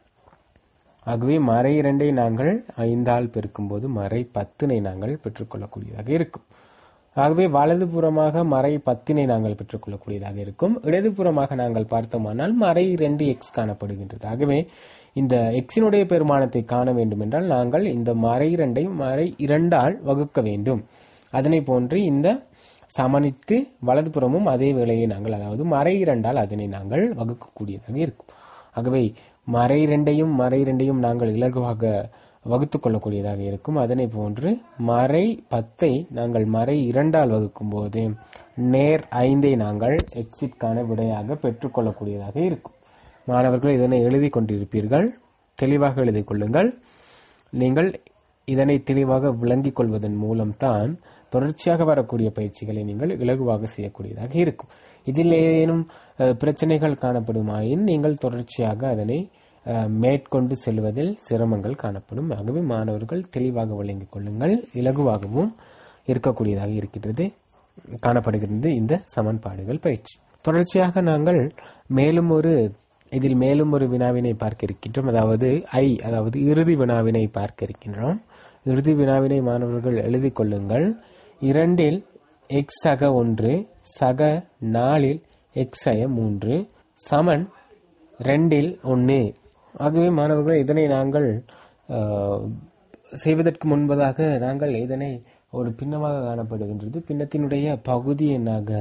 ஆகவே மறை இரண்டை நாங்கள் ஐந்தால் பெருக்கும்போது மறை பத்தினை நாங்கள் பெற்றுக்கொள்ளக்கூடியதாக இருக்கும் ஆகவே வலதுபுறமாக மறை பத்தினை நாங்கள் பெற்றுக்கொள்ளக்கூடியதாக இருக்கும் இடதுபுறமாக நாங்கள் பார்த்தோமானால் மறை இரண்டு எக்ஸ் காணப்படுகின்றது ஆகவே இந்த எக்ஸினுடைய பெருமானத்தை காண வேண்டும் என்றால் நாங்கள் இந்த மறை இரண்டை மறை இரண்டால் வகுக்க வேண்டும் அதனை போன்று இந்த சமனித்து வலதுபுறமும் அதே வேளையை நாங்கள் அதாவது மறை இரண்டால் அதனை நாங்கள் வகுக்கக்கூடியதாக இருக்கும் ஆகவே மறை இரண்டையும் மறை இரண்டையும் நாங்கள் இலகுவாக வகுத்துக் கொள்ளக்கூடியதாக இருக்கும் அதனை போன்று மறை பத்தை நாங்கள் மறை இரண்டால் வகுக்கும் போது நேர் ஐந்தை நாங்கள் எக்ஸிட்கான விடையாக பெற்றுக்கொள்ளக்கூடியதாக இருக்கும் மாணவர்கள் இதனை எழுதி கொண்டிருப்பீர்கள் தெளிவாக எழுதிக் கொள்ளுங்கள் நீங்கள் இதனை தெளிவாக விளங்கிக் கொள்வதன் மூலம்தான் தொடர்ச்சியாக வரக்கூடிய பயிற்சிகளை நீங்கள் இலகுவாக செய்யக்கூடியதாக இருக்கும் இதில் ஏதேனும் அஹ், பிரச்சனைகள் காணப்படுமாயின் நீங்கள் தொடர்ச்சியாக அதனை அஹ், மேற்கொண்டு செல்வதில் சிரமங்கள் காணப்படும் ஆகவே மாணவர்கள் தெளிவாக விளங்கிக் கொள்ளுங்கள் இலகுவாகவும் இருக்கக்கூடியதாக இருக்கின்றது காணப்படுகிறது இந்த சமன்பாடுகள் பயிற்சி தொடர்ச்சியாக நாங்கள் மேலும் ஒரு இதில் மேலும் ஒரு வினாவினை பார்க்க இருக்கின்றோம் அதாவது ஐ அதாவது இறுதி வினாவினை பார்க்க இருக்கின்றோம் இறுதி வினாவினை மாணவர்கள் எழுதிக் கொள்ளுங்கள் இரண்டில் எக்ஸ் சக ஒன்று சக நாலில் எக்ஸ் சய மூன்று சமன் ரெண்டில் ஒன்று ஆகவே மாணவர்கள் இதனை நாங்கள் ஆஹ், செய்வதற்கு முன்பதாக நாங்கள் இதனை ஒரு பின்னமாக காணப்படுகின்றது பின்னத்தினுடைய பகுதி எண்ணாக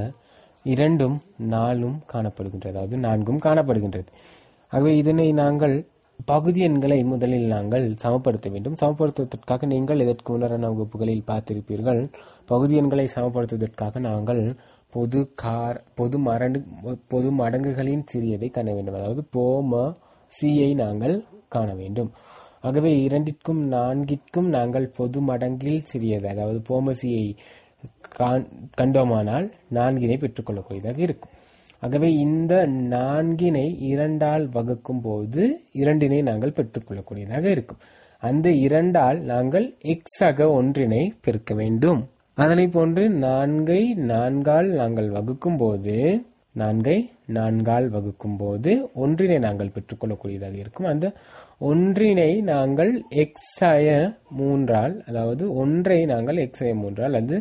இரண்டும் நாலும் காணப்படுகின்றது அதாவது நான்கும் காணப்படுகின்றது ஆகவே இதனை நாங்கள் பகுதி எண்களை முதலில் நாங்கள் சமப்படுத்த வேண்டும் சமப்படுத்துவதற்காக நீங்கள் இதற்கு முன்னரான வகுப்புகளில் பார்த்திருப்பீர்கள் பகுதி எண்களை சமப்படுத்துவதற்காக நாங்கள் பொது கார் பொது மரண்டு பொது மடங்குகளின் சிறியதை காண வேண்டும் அதாவது போம சியை நாங்கள் காண வேண்டும் ஆகவே இரண்டிற்கும் நான்கிற்கும் நாங்கள் பொது மடங்கில் சிறியது அதாவது போமசியை கண்டோமானால் நான்கினை பெற்றுக்கொள்ளக்கூடியதாக இருக்கும் ஆகவே இந்த நான்கினை இரண்டால் வகுக்கும் போது இரண்டினை நாங்கள் பெற்றுக்கொள்ளக்கூடியதாக இருக்கும் அந்த இரண்டால் நாங்கள் எக்ஸ் ஆக ஒன்றினை பெருக்க வேண்டும் அதனை போன்று நான்கை நான்கால் நாங்கள் வகுக்கும் போது நான்கை நான்கால் வகுக்கும் போது ஒன்றினை நாங்கள் பெற்றுக்கொள்ளக்கூடியதாக இருக்கும் அந்த ஒன்றினை நாங்கள் எக்ஸய மூன்றால் அதாவது ஒன்றை நாங்கள் எக்ஸய மூன்றால் அல்லது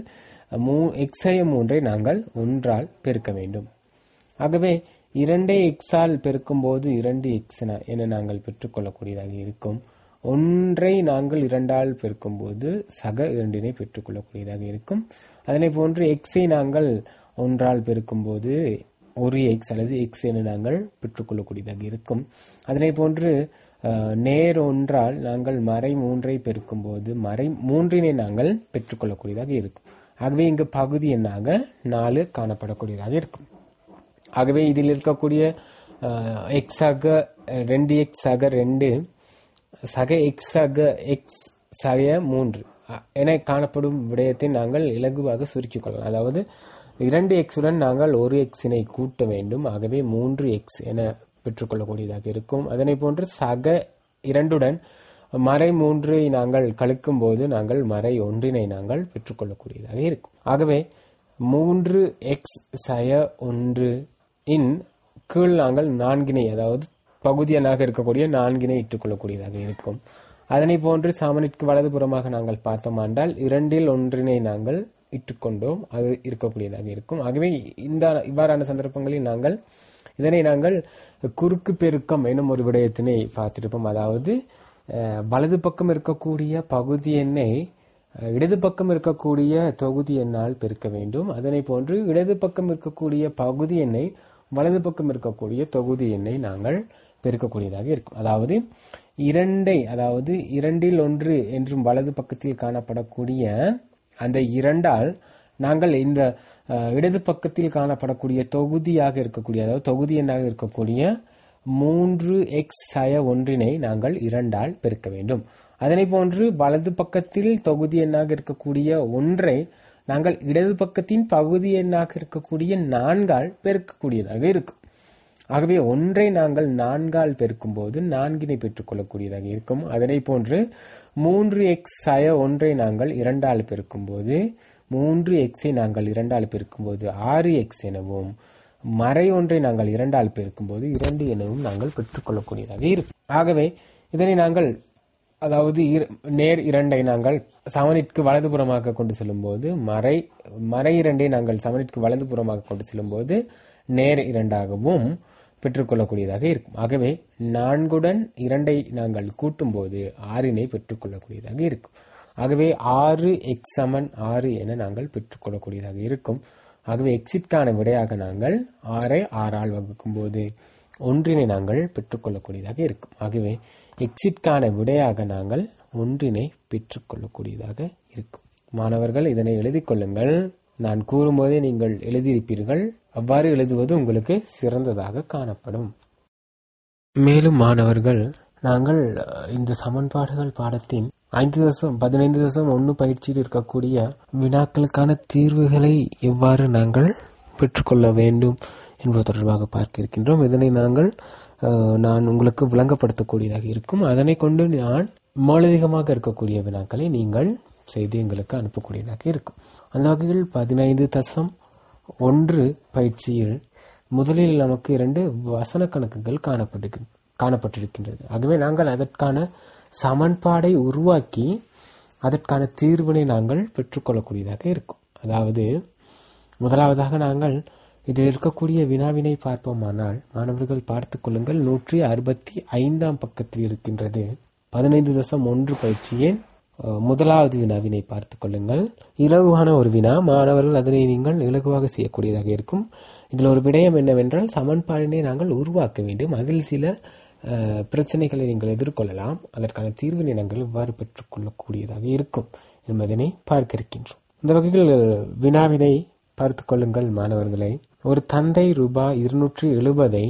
எக்ஸய மூன்றை நாங்கள் ஒன்றால் பெருக்க வேண்டும் ஆகவே இரண்டை எக்ஸால் பெருக்கும் போது இரண்டு எக்ஸ் என நாங்கள் பெற்றுக்கொள்ளக்கூடியதாக இருக்கும் ஒன்றை நாங்கள் இரண்டால் பெருக்கும் போது சக இரண்டினை பெற்றுக்கொள்ளக்கூடியதாக இருக்கும் அதனை போன்று எக்ஸை நாங்கள் ஒன்றால் பெருக்கும் போது ஒரு எக்ஸ் அல்லது எக்ஸ் என நாங்கள் பெற்றுக்கொள்ளக்கூடியதாக இருக்கும் அதனை போன்று நேர் ஒன்றால் நாங்கள் மறை மூன்றை பெருக்கும் போது மறை மூன்றினை நாங்கள் பெற்றுக்கொள்ளக்கூடியதாக இருக்கும் ஆகவே இங்கு பகுதி எண்ணாக நாலு காணப்படக்கூடியதாக இருக்கும் ஆகவே இதில் இருக்கக்கூடிய எக்ஸ் ஆக ரெண்டு எக்ஸ் ஆக ரெண்டு சக எக்ஸ் ஆக எக்ஸ் சக மூன்று என காணப்படும் விடயத்தை நாங்கள் இலகுவாக சுருக்கிக் கொள்ளலாம் அதாவது இரண்டு எக்ஸுடன் நாங்கள் ஒரு எக்ஸினை கூட்ட வேண்டும் ஆகவே மூன்று எக்ஸ் என பெற்றுக்கொள்ளக்கூடியதாக இருக்கும் அதனை போன்று சக இரண்டுடன் மறை மூன்றை நாங்கள் கழிக்கும் போது நாங்கள் மறை ஒன்றினை நாங்கள் பெற்றுக்கொள்ளக்கூடியதாக இருக்கும் ஆகவே மூன்று எக்ஸ் சய ஒன்று இன் கீழ் நாங்கள் நான்கினை அதாவது பகுதியனாக இருக்கக்கூடிய நான்கினை இட்டுக்கொள்ளக்கூடியதாக இருக்கும் அதனை போன்று சாமனிற்கு வலதுபுறமாக நாங்கள் பார்த்தோமாண்டால் இரண்டில் ஒன்றினை நாங்கள் இட்டுக்கொண்டோம் அது இருக்கக்கூடியதாக இருக்கும் ஆகவே இந்த இவ்வாறான சந்தர்ப்பங்களில் நாங்கள் இதனை நாங்கள் குறுக்கு பெருக்கம் எனும் ஒரு விடயத்தினை பார்த்திருப்போம் அதாவது வலது பக்கம் இருக்கக்கூடிய பகுதி எண்ணை இடது பக்கம் இருக்கக்கூடிய தொகுதி எண்ணால் பெருக்க வேண்டும் அதனை போன்று இடது பக்கம் இருக்கக்கூடிய பகுதி எண்ணை வலது பக்கம் இருக்கக்கூடிய தொகுதி எண்ணை நாங்கள் பெருக்கக்கூடியதாக இருக்கும் அதாவது இரண்டை அதாவது இரண்டில் ஒன்று என்றும் வலது பக்கத்தில் காணப்படக்கூடிய அந்த இரண்டால் நாங்கள் இந்த இடது பக்கத்தில் காணப்படக்கூடிய தொகுதியாக இருக்கக்கூடிய அதாவது தொகுதி எண்ணாக இருக்கக்கூடிய மூன்று எக்ஸ் சய ஒன்றினை நாங்கள் இரண்டால் பெருக்க வேண்டும் அதனை போன்று வலது பக்கத்தில் தொகுதி எண்ணாக இருக்கக்கூடிய ஒன்றை நாங்கள் இடது பக்கத்தின் பகுதி எண்ணாக இருக்கக்கூடிய நான்கால் பெருக்கக்கூடியதாக இருக்கும் ஆகவே ஒன்றை நாங்கள் நான்கால் பெருக்கும் போது நான்கினை பெற்றுக்கொள்ளக்கூடியதாக இருக்கும் அதனை போன்று மூன்று எக்ஸ் சய ஒன்றை நாங்கள் இரண்டால் பெருக்கும் போது மூன்று எக்ஸை நாங்கள் இரண்டால் பெருக்கும் போது ஆறு எக்ஸ் எனவும் மறை ஒன்றை நாங்கள் இரண்டால் பெருக்கும் போது இரண்டு எனவும் நாங்கள் பெற்றுக்கொள்ளக்கூடியதாக இருக்கும் ஆகவே இதனை நாங்கள் அதாவது நேர் இரண்டை நாங்கள் சமனிற்கு வலதுபுறமாக கொண்டு செல்லும் போது மறை மறை இரண்டை நாங்கள் சமனிற்கு வலதுபுறமாக கொண்டு செல்லும் போது நேர் இரண்டாகவும் பெற்றுக்கொள்ளக்கூடியதாக இருக்கும் ஆகவே நான்குடன் இரண்டை நாங்கள் கூட்டும் போது ஆறினை பெற்றுக்கொள்ளக்கூடியதாக இருக்கும் ஆகவே ஆறு எக்ஸ் சமன் ஆறு என நாங்கள் பெற்றுக்கொள்ளக்கூடியதாக இருக்கும் ஆகவே எக்ஸிற்கான விடையாக நாங்கள் ஆறை ஆறால் வகுக்கும் போது ஒன்றினை நாங்கள் பெற்றுக்கொள்ளக்கூடியதாக இருக்கும் ஆகவே எக்ஸிற்கான விடையாக நாங்கள் ஒன்றினை பெற்றுக்கொள்ளக்கூடியதாக இருக்கும் மாணவர்கள் இதனை எழுதிக் கொள்ளுங்கள் நான் கூறும்போதே நீங்கள் எழுதியிருப்பீர்கள் அவ்வாறு எழுதுவது உங்களுக்கு சிறந்ததாக காணப்படும் மேலும் மாணவர்கள் நாங்கள் இந்த சமன்பாடுகள் பாடத்தின் ஐந்து தசம் பதினைந்து தசம் ஒன்று பயிற்சியில் இருக்கக்கூடிய வினாக்களுக்கான தீர்வுகளை எவ்வாறு நாங்கள் பெற்றுக்கொள்ள வேண்டும் என்பது தொடர்பாக பார்க்க இருக்கின்றோம் இதனை நாங்கள் நான் உங்களுக்கு விளங்கப்படுத்தக்கூடியதாக இருக்கும் அதனை கொண்டு நான் மேலதிகமாக இருக்கக்கூடிய வினாக்களை நீங்கள் செய்து எங்களுக்கு அனுப்பக்கூடியதாக இருக்கும் அந்த வகையில் பதினைந்து தசம் ஒன்று பயிற்சியில் முதலில் நமக்கு இரண்டு வசன கணக்குகள் காணப்பட்டு காணப்பட்டிருக்கின்றது ஆகவே நாங்கள் அதற்கான சமன்பாடை உருவாக்கி அதற்கான தீர்வினை நாங்கள் பெற்றுக்கொள்ளக்கூடியதாக இருக்கும் அதாவது முதலாவதாக நாங்கள் இதில் இருக்கக்கூடிய வினாவினை பார்ப்போமானால் மாணவர்கள் பார்த்துக் கொள்ளுங்கள் நூற்றி அறுபத்தி ஐந்தாம் பக்கத்தில் இருக்கின்றது பதினைந்து தசம் ஒன்று பயிற்சியின் முதலாவது வினாவினை பார்த்துக் கொள்ளுங்கள் இலகுவான ஒரு வினா மாணவர்கள் அதனை நீங்கள் இலகுவாக செய்யக்கூடியதாக இருக்கும் இதில் ஒரு விடயம் என்னவென்றால் சமன்பாடினை நாங்கள் உருவாக்க வேண்டும் அதில் சில அஹ், பிரச்சனைகளை நீங்கள் எதிர்கொள்ளலாம் அதற்கான தீர்வினை நாங்கள் எவ்வாறு பெற்றுக்கொள்ளக்கூடியதாக இருக்கும் என்பதனை பார்க்க இருக்கின்றோம் இந்த வகையில் வினாவினை பார்த்துக் கொள்ளுங்கள் மாணவர்களே ஒரு தந்தை ரூபாய் இருநூற்றி எழுபதை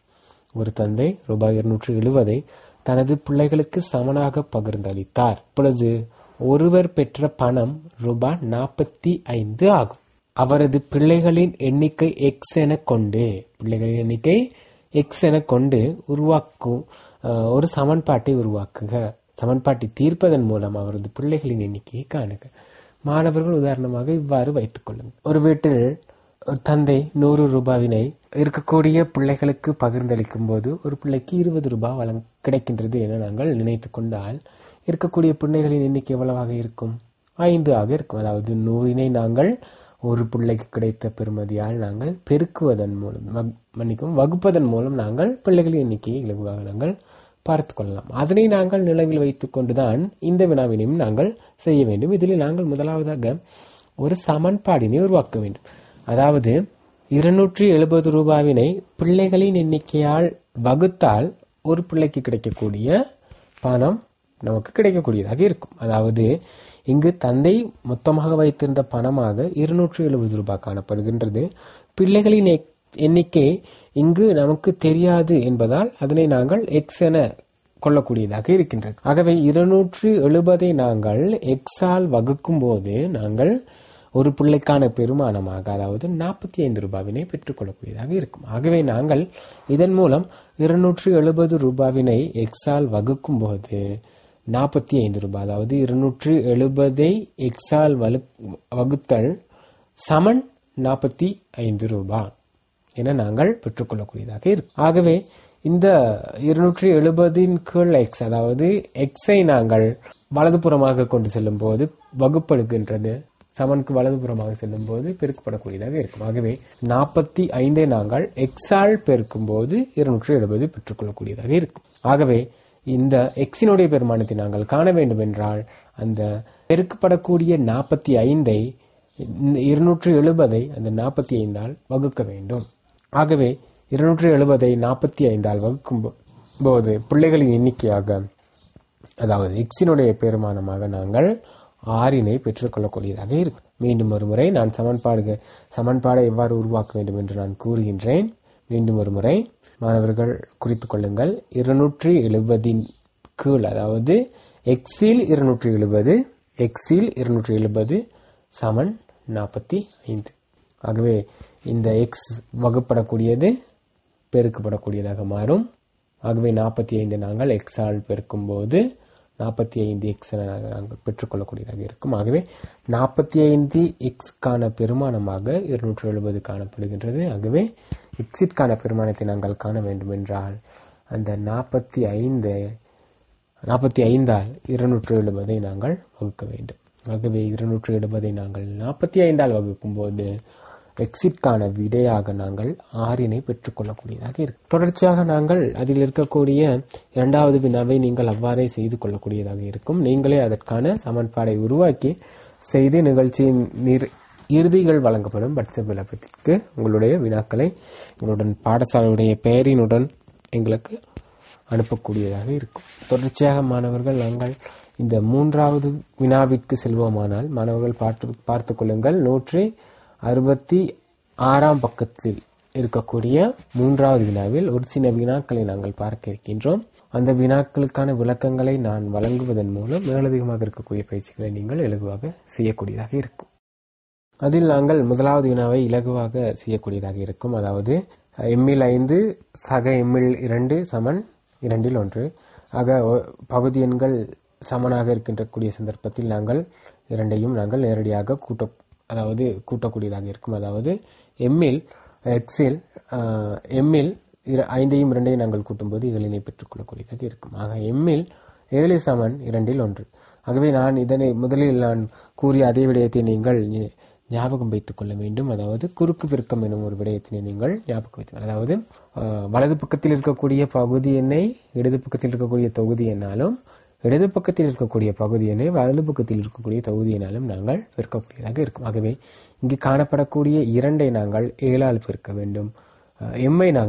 ஒரு தந்தை ரூபாய் இருநூற்றி எழுபதை தனது பிள்ளைகளுக்கு சமனாக பகிர்ந்தளித்தார் இப்பொழுது ஒருவர் பெற்ற பணம் ரூபாய் நாற்பத்தி ஐந்து ஆகும் அவரது பிள்ளைகளின் எண்ணிக்கை எக்ஸ் என கொண்டு பிள்ளைகளின் எண்ணிக்கை எக்ஸ் என கொண்டு உருவாக்கும் அஹ், ஒரு சமன்பாட்டை உருவாக்குக சமன்பாட்டை தீர்ப்பதன் மூலம் அவரது பிள்ளைகளின் எண்ணிக்கையை காணுக மாணவர்கள் உதாரணமாக இவ்வாறு வைத்துக் கொள்ளுங்கள் ஒரு வீட்டில் ஒரு தந்தை நூறு ரூபாவினை இருக்கக்கூடிய பிள்ளைகளுக்கு பகிர்ந்தளிக்கும் போது ஒரு பிள்ளைக்கு இருபது ரூபாய் வழங்க கிடைக்கின்றது என நாங்கள் நினைத்து கொண்டால் இருக்கக்கூடிய பிள்ளைகளின் எண்ணிக்கை எவ்வளவாக இருக்கும் ஐந்து ஆக இருக்கும் அதாவது நூறினை நாங்கள் ஒரு பிள்ளைக்கு கிடைத்த பெறுமதியால் நாங்கள் பெருக்குவதன் மூலம் வக்- மன்னிக்கவும் வகுப்பதன் மூலம் நாங்கள் பிள்ளைகளின் எண்ணிக்கையை இலகுவாக நாங்கள் பார்த்து கொள்ளலாம் அதனை நாங்கள் நிலவில் வைத்துக் கொண்டுதான் இந்த வினாவினையும் நாங்கள் செய்ய வேண்டும் இதில் நாங்கள் முதலாவதாக ஒரு சமன்பாடினை உருவாக்க வேண்டும் அதாவது இருநூற்றி எழுபது ரூபாவினை பிள்ளைகளின் எண்ணிக்கையால் வகுத்தால் ஒரு பிள்ளைக்கு கிடைக்கக்கூடிய பணம் நமக்கு கிடைக்கக்கூடியதாக இருக்கும் அதாவது இங்கு தந்தை மொத்தமாக வைத்திருந்த பணமாக இருநூற்றி எழுபது ரூபாய் காணப்படுகின்றது பிள்ளைகளின் எக்- எண்ணிக்கை இங்கு நமக்கு தெரியாது என்பதால் அதனை நாங்கள் எக்ஸ் என கொள்ளக்கூடியதாக இருக்கின்றது ஆகவே இருநூற்று எழுபதை நாங்கள் எக்ஸால் வகுக்கும் போது நாங்கள் ஒரு பிள்ளைக்கான பெருமானமாக அதாவது நாற்பத்தி ஐந்து ரூபாவினை பெற்றுக்கொள்ளக்கூடியதாக இருக்கும் ஆகவே நாங்கள் இதன் மூலம் இருநூற்று எழுபது ரூபாவினை எக்ஸால் வகுக்கும் போது நாற்பத்தி ஐந்து ரூபாய் அதாவது இருநூற்று எழுபதை எக்ஸால் வலு- வகுத்தல் சமன் நாற்பத்தி ஐந்து ரூபாய் என நாங்கள் பெற்றுக்கொள்ளக்கூடியதாக இருக்கும் ஆகவே இந்த இருநூற்றி எழுபதின் கீழ் எக்ஸ் அதாவது எக்ஸை நாங்கள் வலதுபுறமாக கொண்டு செல்லும் போது வகுப்படுகின்றது சமனுக்கு வலதுபுறமாக செல்லும் போது பெருக்கப்படக்கூடியதாக இருக்கும் ஆகவே நாற்பத்தி ஐந்தை நாங்கள் எக்ஸால் பெருக்கும் போது இருநூற்றி எழுபது பெற்றுக்கொள்ளக்கூடியதாக இருக்கும் ஆகவே இந்த எக்ஸினுடைய பெருமானத்தை நாங்கள் காண வேண்டும் என்றால் அந்த பெருக்கப்படக்கூடிய நாற்பத்தி ஐந்தை இருநூற்று எழுபதை அந்த நாற்பத்தி ஐந்தால் வகுக்க வேண்டும் ஆகவே இருநூற்று எழுபதை நாற்பத்தி ஐந்தால் வகுக்கும் போ- போது பிள்ளைகளின் எண்ணிக்கையாக அதாவது எக்ஸினுடைய பெருமானமாக நாங்கள் ஆறினை பெற்றுக்கொள்ளக்கூடியதாக இருக்கும் மீண்டும் ஒரு முறை நான் சமன்பாடு சமன்பாடை எவ்வாறு உருவாக்க வேண்டும் என்று நான் கூறுகின்றேன் மீண்டும் ஒரு முறை மாணவர்கள் குறித்துக் கொள்ளுங்கள் இருநூற்றி எழுபதின் கீழ் அதாவது எக்ஸில் இருநூற்றி எழுபது எக்ஸில் இருநூற்றி எழுபது சமன் நாற்பத்தி ஐந்து ஆகவே இந்த எக்ஸ் வகுப்படக்கூடியது பெருக்கப்படக்கூடியதாக மாறும் ஆகவே நாற்பத்தி ஐந்து நாங்கள் எக்ஸால் பெருக்கும்போது நாற்பத்தி ஐந்து எக்ஸ் நாங்கள் பெற்றுக்கொள்ளக்கூடியதாக இருக்கும் ஆகவே நாற்பத்தி ஐந்து எக்ஸ்க்கான பெருமானமாக இருநூற்று எழுபது காணப்படுகின்றது ஆகவே எக்ஸிற்கான பெருமானத்தை நாங்கள் காண வேண்டும் என்றால் அந்த நாற்பத்தி ஐந்து நாற்பத்தி ஐந்தால் இருநூற்று எழுபதை நாங்கள் வகுக்க வேண்டும் ஆகவே இருநூற்று எழுபதை நாங்கள் நாற்பத்தி ஐந்தால் வகுக்கும் போது எக்ஸிட்கான விடையாக நாங்கள் ஆறினை பெற்றுக்கொள்ளக்கூடியதாக இருக்கும் தொடர்ச்சியாக நாங்கள் அதில் இருக்கக்கூடிய இரண்டாவது வினாவை நீங்கள் அவ்வாறே செய்து கொள்ளக்கூடியதாக இருக்கும் நீங்களே அதற்கான சமன்பாடை உருவாக்கி செய்து நிகழ்ச்சியின் நிர் இறுதிகள் வழங்கப்படும் வாட்ஸ்அப் விளக்கத்திற்கு உங்களுடைய வினாக்களை உங்களுடன் பாடசாலையுடைய பெயரினுடன் எங்களுக்கு அனுப்பக்கூடியதாக இருக்கும் தொடர்ச்சியாக மாணவர்கள் நாங்கள் இந்த மூன்றாவது வினாவிற்கு செல்வோமானால் மாணவர்கள் பார்த்து பார்த்துக் கொள்ளுங்கள் நூற்றி அறுபத்தி ஆறாம் பக்கத்தில் இருக்கக்கூடிய மூன்றாவது வினாவில் ஒரு சில வினாக்களை நாங்கள் பார்க்க இருக்கின்றோம் அந்த வினாக்களுக்கான விளக்கங்களை நான் வழங்குவதன் மூலம் மேலதிகமாக இருக்கக்கூடிய பயிற்சிகளை நீங்கள் இலகுவாக செய்யக்கூடியதாக இருக்கும் அதில் நாங்கள் முதலாவது வினாவை இலகுவாக செய்யக்கூடியதாக இருக்கும் அதாவது எம்மில் ஐந்து சக எம்மில் இரண்டு சமன் இரண்டில் ஒன்று ஆக ஒ- பகுதி எண்கள் சமனாக இருக்கின்ற கூடிய சந்தர்ப்பத்தில் நாங்கள் இரண்டையும் நாங்கள் நேரடியாக கூட்ட அதாவது கூட்டக்கூடியதாக இருக்கும் அதாவது எம்மில் எக்ஸில் எம்மில் இர- ஐந்தையும் இரண்டையும் நாங்கள் கூட்டும்போது ஏழினை பெற்றுக்கொள்ளக்கூடியதாக இருக்கும் ஆக எம்மில் ஏழு சமன் இரண்டில் ஒன்று ஆகவே நான் இதனை முதலில் நான் கூறிய அதே விடயத்தை நீங்கள் ஞ- ஞாபகம் வைத்துக் கொள்ள வேண்டும் அதாவது குறுக்கு பெருக்கம் எனும் ஒரு விடயத்தினை நீங்கள் ஞாபகம் வைத்துக் கொள்ள- அதாவது அஹ், வலது பக்கத்தில் இருக்கக்கூடிய பகுதி எண்ணை இடது பக்கத்தில் இருக்கக்கூடிய தொகுதி எண்ணாலும் இடது பக்கத்தில் இருக்கக்கூடிய பகுதி எண்ணை வலது பக்கத்தில் இருக்கக்கூடிய தொகுதி எண்ணாலும் நாங்கள் பெருக்கக்கூடியதாக இருக்கும் ஆகவே இங்கு காணப்படக்கூடிய இரண்டை நாங்கள் ஏழால் பெருக்க வேண்டும் அஹ், எம்மை நாங்கள்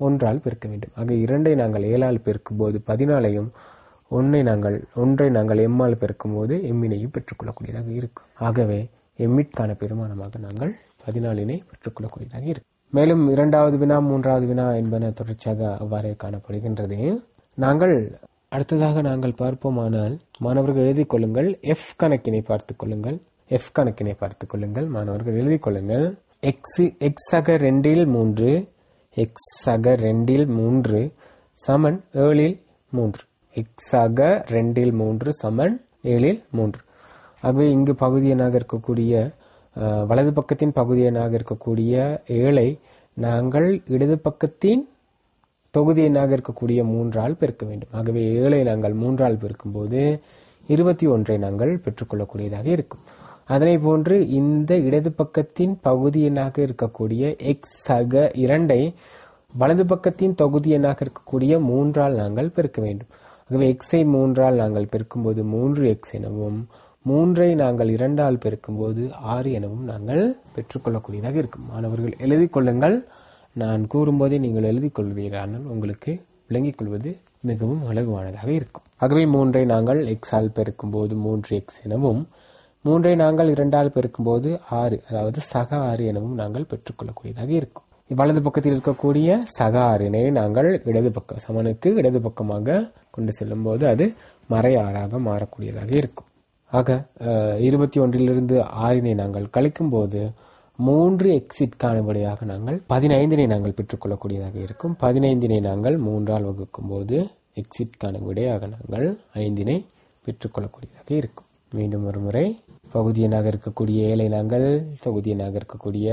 ஒன்றால் பெருக்க வேண்டும் ஆக இரண்டை நாங்கள் ஏழால் பெருக்கும்போது பதினாலையும் ஒன்றை நாங்கள் ஒன்றை நாங்கள் எம்மால் பெருக்கும்போது எம்மினையும் பெற்றுக்கொள்ளக்கூடியதாக இருக்கும் ஆகவே எம்மிற்கான பெருமானமாக நாங்கள் பதினாலினை பெற்றுக்கொள்ளக்கூடியதாக இருக்கும் மேலும் இரண்டாவது வினா மூன்றாவது வினா என்பன தொடர்ச்சியாக அவ்வாறே காணப்படுகின்றது நாங்கள் அடுத்ததாக நாங்கள் பார்ப்போமானால் மாணவர்கள் எழுதிக் கொள்ளுங்கள் எஃப் கணக்கினை பார்த்துக் கொள்ளுங்கள் எஃப் கணக்கினை பார்த்துக் கொள்ளுங்கள் மாணவர்கள் எழுதிக் கொள்ளுங்கள் எக்ஸ் எக்ஸ் சக ரெண்டில் மூன்று எக்ஸ் சக ரெண்டில் மூன்று சமன் ஏழில் மூன்று எக்ஸ் சக ரெண்டில் மூன்று சமன் ஏழில் மூன்று ஆகவே இங்கு பகுதியனாக இருக்கக்கூடிய அஹ், வலது பக்கத்தின் பகுதியனாக இருக்கக்கூடிய ஏழை நாங்கள் இடது பக்கத்தின் தொகுதி எண்ணாக இருக்கக்கூடிய மூன்றால் பெருக்க வேண்டும் ஆகவே ஏழை நாங்கள் மூன்றால் பெருக்கும்போது இருபத்தி ஒன்றை நாங்கள் பெற்றுக்கொள்ளக்கூடியதாக இருக்கும் அதனை போன்று இந்த இடது பக்கத்தின் பகுதி எண்ணாக இருக்கக்கூடிய எக்ஸ் சக இரண்டை வலது பக்கத்தின் தொகுதி எண்ணாக இருக்கக்கூடிய மூன்றால் நாங்கள் பெருக்க வேண்டும் ஆகவே எக்ஸை மூன்றால் நாங்கள் பெருக்கும்போது மூன்று எக்ஸ் எனவும் மூன்றை நாங்கள் இரண்டால் பெருக்கும்போது ஆறு எனவும் நாங்கள் பெற்றுக்கொள்ளக்கூடியதாக இருக்கும் மாணவர்கள் எழுதிக் கொள்ளுங்கள் நான் கூறும்போதே நீங்கள் எழுதிக் கொள்வீரானால் உங்களுக்கு விளங்கிக் கொள்வது மிகவும் அழகுவானதாக இருக்கும் ஆகவே மூன்றை நாங்கள் எக்ஸால் பெருக்கும்போது மூன்று எக்ஸ் எனவும் மூன்றை நாங்கள் இரண்டால் பெருக்கும்போது ஆறு அதாவது சக ஆறு எனவும் நாங்கள் பெற்றுக்கொள்ளக்கூடியதாக இருக்கும் வலது பக்கத்தில் இருக்கக்கூடிய சக ஆறினை நாங்கள் இடது பக்கம் சமனுக்கு இடது பக்கமாக கொண்டு செல்லும் போது அது மறை ஆறாக மாறக்கூடியதாக இருக்கும் ஆக இருபத்தி ஒன்றிலிருந்து ஆறினை நாங்கள் கழிக்கும் போது மூன்று எக்ஸிட்கான விடையாக நாங்கள் பதினைந்தினை நாங்கள் பெற்றுக்கொள்ளக்கூடியதாக இருக்கும் பதினைந்தினை நாங்கள் மூன்றால் வகுக்கும் போது எக்ஸிட்கான விடையாக நாங்கள் ஐந்தினை பெற்றுக்கொள்ளக்கூடியதாக இருக்கும் மீண்டும் ஒரு முறை பகுதியனாக இருக்கக்கூடிய ஏழை நாங்கள் தொகுதியனாக இருக்கக்கூடிய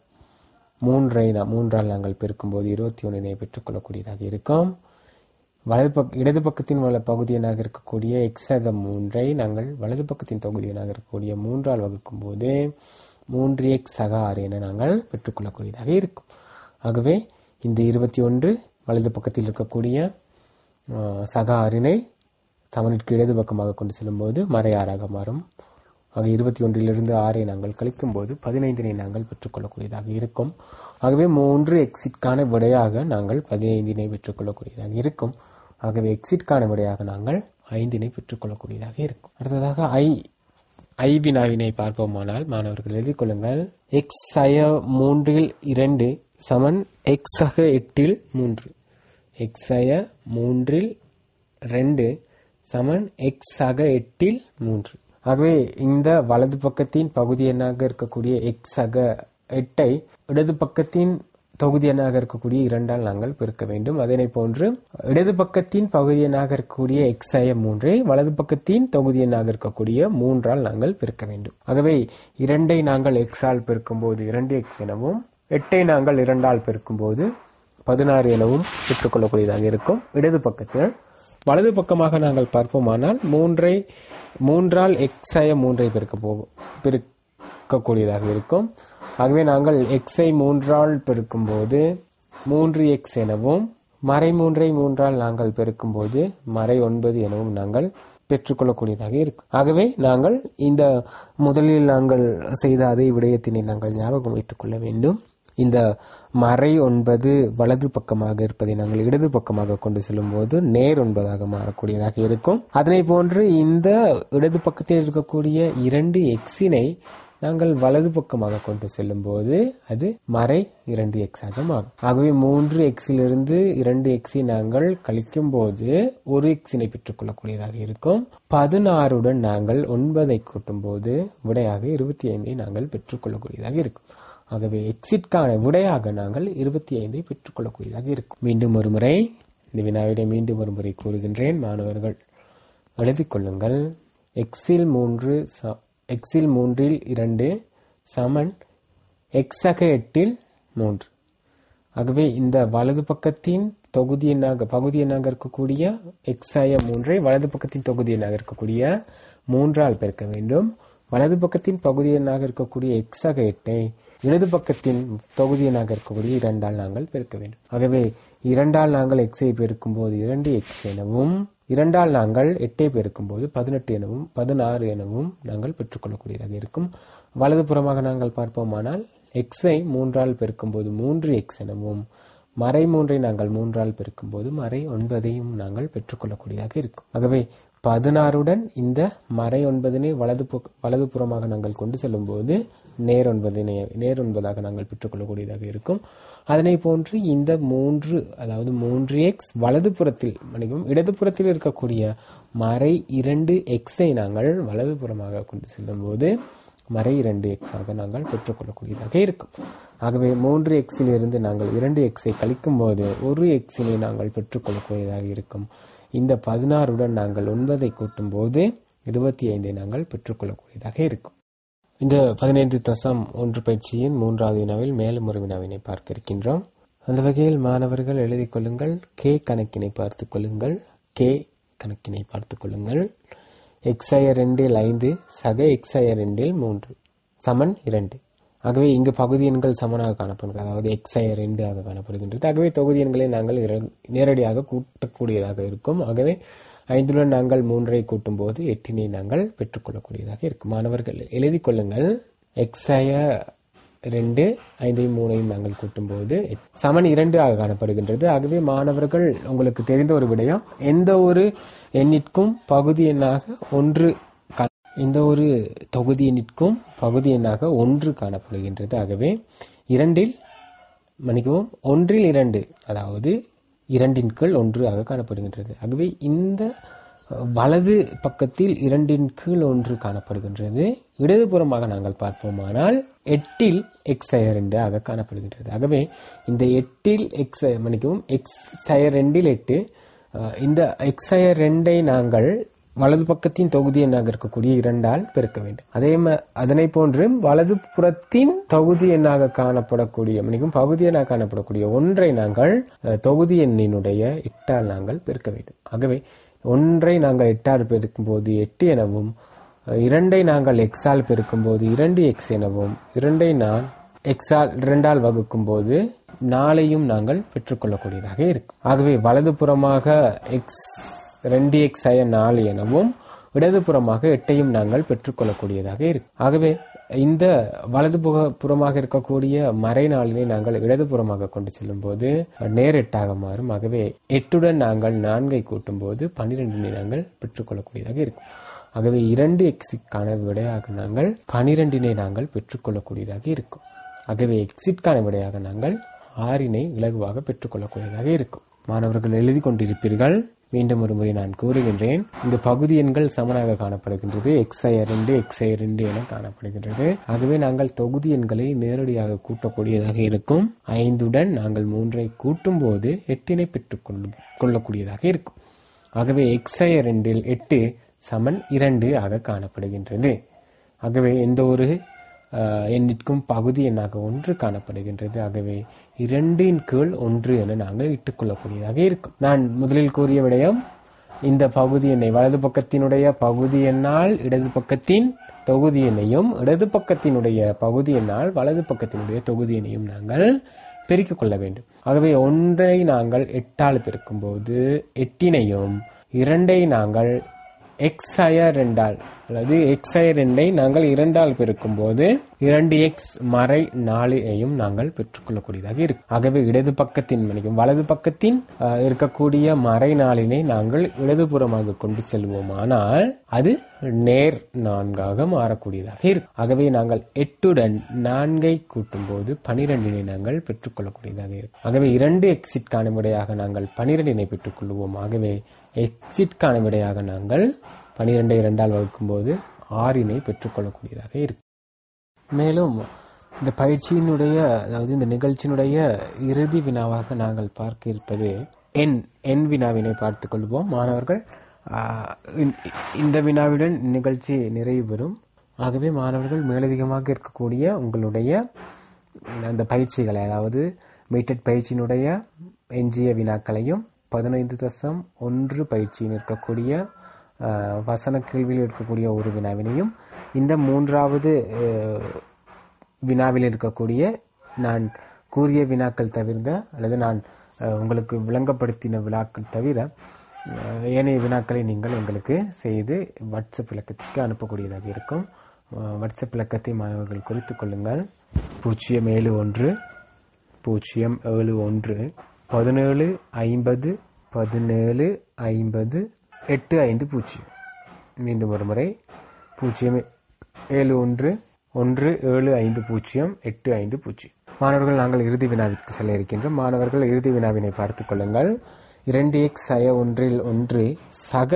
மூன்றை நா- மூன்றால் நாங்கள் பெருக்கும்போது இருபத்தி ஒன்றினை பெற்றுக்கொள்ளக்கூடியதாக இருக்கும் வலது பக்க இடது பக்கத்தின் வல பகுதியனாக இருக்கக்கூடிய எக்ஸக மூன்றை நாங்கள் வலது பக்கத்தின் தொகுதியனாக இருக்கக்கூடிய மூன்றால் வகுக்கும் போது மூன்று எக்ஸ் சக ஆறு என நாங்கள் பெற்றுக்கொள்ளக்கூடியதாக இருக்கும் ஆகவே இந்த இருபத்தி ஒன்று வலது பக்கத்தில் இருக்கக்கூடிய அஹ், சக ஆறினை சமனிற்கு இடது பக்கமாக கொண்டு செல்லும்போது மறையாறாக மாறும் ஆக இருபத்தி ஒன்றிலிருந்து ஆறை நாங்கள் கழிக்கும் போது பதினைந்தினை நாங்கள் பெற்றுக்கொள்ளக்கூடியதாக இருக்கும் ஆகவே மூன்று எக்ஸிட்கான விடையாக நாங்கள் பதினைந்தினை பெற்றுக்கொள்ளக்கூடியதாக இருக்கும் ஆகவே எக்ஸிட்கான விடையாக நாங்கள் ஐந்தினை பெற்றுக்கொள்ளக்கூடியதாக இருக்கும் அடுத்ததாக ஐ ஐ வினாவினை பார்ப்போமானால் மாணவர்கள் எழுதிக் கொள்ளுங்கள் எக்ஸ் சய மூன்றில் இரண்டு சமன் எக்ஸ் சக எட்டில் மூன்று எக்ஸ் சய மூன்றில் ரெண்டு சமன் எக்ஸ் சக எட்டில் மூன்று ஆகவே இந்த வலது பக்கத்தின் பகுதி எண்ணாக இருக்கக்கூடிய எக்ஸ் சக எட்டை இடது பக்கத்தின் தொகுதி எண்ணாக இருக்கக்கூடிய இரண்டால் நாங்கள் பெருக்க வேண்டும் அதனை போன்று இடது பக்கத்தின் பகுதி எண்ணாக இருக்கக்கூடிய எக்ஸ் ஐ மூன்றை வலது பக்கத்தின் தொகுதி எண்ணாக இருக்கக்கூடிய மூன்றால் நாங்கள் பெருக்க வேண்டும் ஆகவே இரண்டை நாங்கள் எக்ஸால் பெருக்கும்போது இரண்டு எக்ஸ் எனவும் எட்டை நாங்கள் இரண்டால் பெருக்கும்போது பதினாறு எனவும் பெற்றுக்கொள்ளக்கூடியதாக இருக்கும் இடது பக்கத்தில் வலது பக்கமாக நாங்கள் பார்ப்போமானால் மூன்றை மூன்றால் எக்ஸாய மூன்றை பெருக்க போகும் பெருக்கக்கூடியதாக இருக்கும் ஆகவே நாங்கள் எக்ஸை மூன்றால் பெருக்கும்போது மூன்று எக்ஸ் எனவும் மறை மூன்றை மூன்றால் நாங்கள் பெருக்கும்போது மறை ஒன்பது எனவும் நாங்கள் பெற்றுக்கொள்ளக்கூடியதாக இருக்கும் ஆகவே நாங்கள் இந்த முதலில் நாங்கள் செய்த அதே விடயத்தினை நாங்கள் ஞாபகம் வைத்துக் கொள்ள வேண்டும் இந்த மறை ஒன்பது வலது பக்கமாக இருப்பதை நாங்கள் இடது பக்கமாக கொண்டு செல்லும் போது நேர் ஒன்பதாக மாறக்கூடியதாக இருக்கும் அதனை போன்று இந்த இடது பக்கத்தில் இருக்கக்கூடிய இரண்டு எக்ஸினை நாங்கள் வலது பக்கமாக கொண்டு செல்லும் போது அது மறை இரண்டு எக்ஸ் ஆக மாறும் ஆகவே மூன்று எக்ஸிலிருந்து இரண்டு எக்ஸை நாங்கள் கழிக்கும் போது ஒரு எக்ஸினை பெற்றுக்கொள்ளக்கூடியதாக இருக்கும் பதினாறுடன் நாங்கள் ஒன்பதை கூட்டும் போது விடையாக இருபத்தி ஐந்தை நாங்கள் பெற்றுக்கொள்ளக்கூடியதாக இருக்கும் ஆகவே எக்ஸிட்கான விடையாக நாங்கள் இருபத்தி ஐந்தை பெற்றுக்கொள்ளக்கூடியதாக இருக்கும் மீண்டும் ஒரு முறை இந்த வினாவிடை மீண்டும் ஒரு முறை கூறுகின்றேன் மாணவர்கள் எழுதிக் கொள்ளுங்கள் எக்ஸில் மூன்று ச- எக்ஸில் மூன்றில் இரண்டு சமன் எக்ஸக எட்டில் மூன்று ஆகவே இந்த வலது பக்கத்தின் தொகுதி எண்ணாக பகுதி எண்ணாக இருக்கக்கூடிய எக்ஸாய மூன்றை வலது பக்கத்தின் தொகுதி எண்ணாக இருக்கக்கூடிய மூன்றால் பெருக்க வேண்டும் வலது பக்கத்தின் பகுதி எண்ணாக இருக்கக்கூடிய எக்ஸாக எட்டை இடது பக்கத்தின் தொகுதி எண்ணாக இருக்கக்கூடிய இரண்டால் நாங்கள் பெருக்க வேண்டும் ஆகவே இரண்டால் நாங்கள் எக்ஸை பெருக்கும் போது இரண்டு எக்ஸ் எனவும் இரண்டால் நாங்கள் எட்டை பெருக்கும் போது பதினெட்டு எனவும் பதினாறு எனவும் நாங்கள் பெற்றுக்கொள்ளக்கூடியதாக இருக்கும் வலது புறமாக நாங்கள் பார்ப்போமானால் எக்ஸை மூன்றால் பெருக்கும் போது மூன்று எக்ஸ் எனவும் மறை மூன்றை நாங்கள் மூன்றால் பெருக்கும்போது மறை ஒன்பதையும் நாங்கள் பெற்றுக்கொள்ளக்கூடியதாக இருக்கும் ஆகவே பதினாறுடன் இந்த மறை ஒன்பதினை வலது பு- வலதுபுறமாக நாங்கள் கொண்டு செல்லும் போது நேர் ஒன்பதினை நேர் ஒன்பதாக நாங்கள் பெற்றுக்கொள்ளக்கூடியதாக இருக்கும் அதனை போன்று இந்த மூன்று அதாவது மூன்று எக்ஸ் வலதுபுறத்தில் மன்னிக்கவும் இடதுபுறத்தில் இருக்கக்கூடிய மறை இரண்டு எக்ஸை நாங்கள் வலதுபுறமாக கொண்டு செல்லும் போது மறை இரண்டு எக்ஸ் ஆக நாங்கள் பெற்றுக்கொள்ளக்கூடியதாக இருக்கும் ஆகவே மூன்று எக்ஸில் இருந்து நாங்கள் இரண்டு எக்ஸை கழிக்கும் போது ஒரு எக்ஸினை நாங்கள் பெற்றுக்கொள்ளக்கூடியதாக இருக்கும் இந்த பதினாறுடன் நாங்கள் ஒன்பதை கூட்டும் போது இருபத்தி ஐந்தை நாங்கள் பெற்றுக்கொள்ளக்கூடியதாக இருக்கும் இந்த பதினைந்து தசம் ஒன்று பயிற்சியின் மூன்றாவது வினாவில் மேலும் ஒரு வினாவினை பார்க்க இருக்கின்றோம் அந்த வகையில் மாணவர்கள் எழுதிக் கொள்ளுங்கள் கே கணக்கினை பார்த்துக் கொள்ளுங்கள் கே கணக்கினை பார்த்துக் கொள்ளுங்கள் எக்ஸய ரெண்டில் ஐந்து சக எக்ஸய ரெண்டில் மூன்று சமன் இரண்டு ஆகவே இங்கு பகுதி எண்கள் சமனாக காணப்படுகிறது அதாவது எக்ஸய ரெண்டு ஆக காணப்படுகின்றது ஆகவே தொகுதி எண்களை நாங்கள் இர- நேரடியாக கூட்டக்கூடியதாக இருக்கும் ஆகவே ஐந்துடன் நாங்கள் மூன்றை கூட்டும் போது எட்டினை நாங்கள் பெற்றுக்கொள்ளக்கூடியதாக இருக்கும் மாணவர்கள் எழுதிக் கொள்ளுங்கள் எக்ஸய ரெண்டு ஐந்தையும் மூணையும் நாங்கள் கூட்டும்போது எட்- சமன் இரண்டு ஆக காணப்படுகின்றது ஆகவே மாணவர்கள் உங்களுக்கு தெரிந்த ஒரு விடயம் எந்த ஒரு எண்ணிற்கும் பகுதி எண்ணாக ஒன்று கா- எந்த ஒரு தொகுதி எண்ணிற்கும் பகுதி எண்ணாக ஒன்று காணப்படுகின்றது ஆகவே இரண்டில் மன்னிக்கவும் ஒன்றில் இரண்டு அதாவது இரண்டின் கீழ் ஒன்று ஆக காணப்படுகின்றது ஆகவே இந்த அஹ், வலது பக்கத்தில் இரண்டின் கீழ் ஒன்று காணப்படுகின்றது இடதுபுறமாக நாங்கள் பார்ப்போமானால் எட்டில் எக்ஸ் ரெண்டு ஆக காணப்படுகின்றது ஆகவே இந்த எட்டில் எக்ஸ் மன்னிக்கவும் எக்ஸ் ரெண்டில் எட்டு அஹ், இந்த எக்ஸ் ரெண்டை நாங்கள் வலது பக்கத்தின் தொகுதி எண்ணாக இருக்கக்கூடிய இரண்டால் பெருக்க வேண்டும் அதே ம- அதனை போன்று வலது புறத்தின் தொகுதி எண்ணாக காணப்படக்கூடிய மன்னிக்கும் பகுதி எண்ணாக காணப்படக்கூடிய ஒன்றை நாங்கள் அஹ், தொகுதி எண்ணினுடைய எட்டால் நாங்கள் பெருக்க வேண்டும் ஆகவே ஒன்றை நாங்கள் எட்டால் பெருக்கும் போது எட்டு எனவும் அஹ், இரண்டை நாங்கள் எக்ஸால் பெருக்கும் போது இரண்டு எக்ஸ் எனவும் இரண்டை நான் எக்ஸால் இரண்டால் வகுக்கும் போது நாளையும் நாங்கள் பெற்றுக்கொள்ளக்கூடியதாக இருக்கும் ஆகவே வலதுபுறமாக எக்ஸ் ரெண்டு எக்ஸ் ஆய நாலு எனவும் இடதுபுறமாக எட்டையும் நாங்கள் பெற்றுக்கொள்ளக்கூடியதாக இருக்கும் ஆகவே இந்த வலது புக- புறமாக இருக்கக்கூடிய மறை நாளினை நாங்கள் இடதுபுறமாக கொண்டு செல்லும் போது நேர் எட்டாக மாறும் ஆகவே எட்டுடன் நாங்கள் நான்கை கூட்டும் போது பன்னிரெண்டினை நாங்கள் பெற்றுக்கொள்ளக்கூடியதாக இருக்கும் ஆகவே இரண்டு எக்ஸிற்கான விடையாக நாங்கள் பனிரெண்டினை நாங்கள் பெற்றுக்கொள்ளக்கூடியதாக இருக்கும் ஆகவே எக்ஸிற்கான விடையாக நாங்கள் ஆறினை இலகுவாக பெற்றுக்கொள்ளக்கூடியதாக இருக்கும் மாணவர்கள் எழுதி கொண்டிருப்பீர்கள் மீண்டும் ஒரு முறை நான் கூறுகின்றேன் இந்த பகுதி எண்கள் சமனாக காணப்படுகின்றது எக்ஸை ரெண்டு எக்ஸை ரெண்டு என காணப்படுகின்றது ஆகவே நாங்கள் தொகுதி எண்களை நேரடியாக கூட்டக்கூடியதாக இருக்கும் ஐந்துடன் நாங்கள் மூன்றை கூட்டும் போது எட்டினை பெற்றுக் கொள்ளும் கொள்ளக்கூடியதாக இருக்கும் ஆகவே எக்ஸை ரெண்டில் எட்டு சமன் இரண்டு ஆக காணப்படுகின்றது ஆகவே எந்த ஒரு அஹ், எண்ணிற்கும் பகுதி எண்ணாக ஒன்று காணப்படுகின்றது ஆகவே இரண்டின் கீழ் ஒன்று என நாங்கள் இட்டுக்கொள்ளக்கூடியதாக இருக்கும் நான் முதலில் கூறிய விடயம் இந்த பகுதி எண்ணை வலது பக்கத்தினுடைய பகுதி எண்ணால் இடது பக்கத்தின் தொகுதி எண்ணையும் இடது பக்கத்தினுடைய பகுதி எண்ணால் வலது பக்கத்தினுடைய தொகுதி எண்ணையும் நாங்கள் பெருக்கிக் கொள்ள வேண்டும் ஆகவே ஒன்றை நாங்கள் எட்டால் பெருக்கும்போது எட்டினையும் இரண்டை நாங்கள் எக்ஸ் ரெண்டால் அல்லது எக்ஸ் ரெண்டை நாங்கள் இரண்டால் பெருக்கும்போது இரண்டு எக்ஸ் மறை நாலையும் நாங்கள் பெற்றுக்கொள்ளக்கூடியதாக இருக்கும் ஆகவே இடது பக்கத்தின் மணிக்கும் வலது பக்கத்தின் அஹ், இருக்கக்கூடிய மறை நாளினை நாங்கள் இடதுபுறமாக கொண்டு செல்வோமானால் அது நேர் நான்காக மாறக்கூடியதாக இருக்கும் ஆகவே நாங்கள் எட்டுடன் நான்கை கூட்டும் போது பனிரெண்டினை நாங்கள் பெற்றுக்கொள்ளக்கூடியதாக இருக்கும் ஆகவே இரண்டு எக்ஸிட்கான விடையாக நாங்கள் பனிரெண்டினை பெற்றுக்கொள்வோம் ஆகவே எக்ஸிட்கான விடையாக நாங்கள் பனிரெண்டை இரண்டால் வகுக்கும் போது ஆறினை பெற்றுக்கொள்ளக்கூடியதாக இருக்கும் மேலும் இந்த பயிற்சியினுடைய அதாவது இந்த நிகழ்ச்சியினுடைய இறுதி வினாவாக நாங்கள் பார்க்க இருப்பது என் என் வினாவினை பார்த்துக் கொள்வோம் மாணவர்கள் ஆஹ், இந்த- இந்த வினாவுடன் நிகழ்ச்சி நிறைவு பெறும் ஆகவே மாணவர்கள் மேலதிகமாக இருக்கக்கூடிய உங்களுடைய அந்த பயிற்சிகளை அதாவது மீட்டட் பயிற்சியினுடைய எஞ்சிய வினாக்களையும் பதினைந்து தசம் ஒன்று பயிற்சியில் இருக்கக்கூடிய ஆஹ், வசன கேள்வியில் இருக்கக்கூடிய ஒரு வினாவினையும் இந்த மூன்றாவது ஆஹ், வினாவில் இருக்கக்கூடிய நான் கூறிய வினாக்கள் தவிர்ந்த அல்லது நான் அஹ், உங்களுக்கு விளங்கப்படுத்தின வினாக்கள் தவிர அஹ், ஏனைய வினாக்களை நீங்கள் எங்களுக்கு செய்து வாட்ஸ்அப் இலக்கத்திற்கு அனுப்பக்கூடியதாக இருக்கும் அஹ், வாட்ஸ்அப் இலக்கத்தை மாணவர்கள் குறித்துக் கொள்ளுங்கள் பூஜ்ஜியம் ஏழு ஒன்று பூஜ்ஜியம் ஏழு ஒன்று பதினேழு ஐம்பது பதினேழு ஐம்பது எட்டு ஐந்து பூஜ்ஜியம் மீண்டும் ஒரு முறை பூஜ்ஜியம் ஏழு ஒன்று ஒன்று ஏழு ஐந்து பூஜ்ஜியம் எட்டு ஐந்து பூஜ்ஜியம் மாணவர்கள் நாங்கள் இறுதி வினாவிற்கு செல்ல இருக்கின்றோம் மாணவர்கள் இறுதி வினாவினை பார்த்துக் கொள்ளுங்கள் இரண்டு எக்ஸ் சய ஒன்றில் ஒன்று சக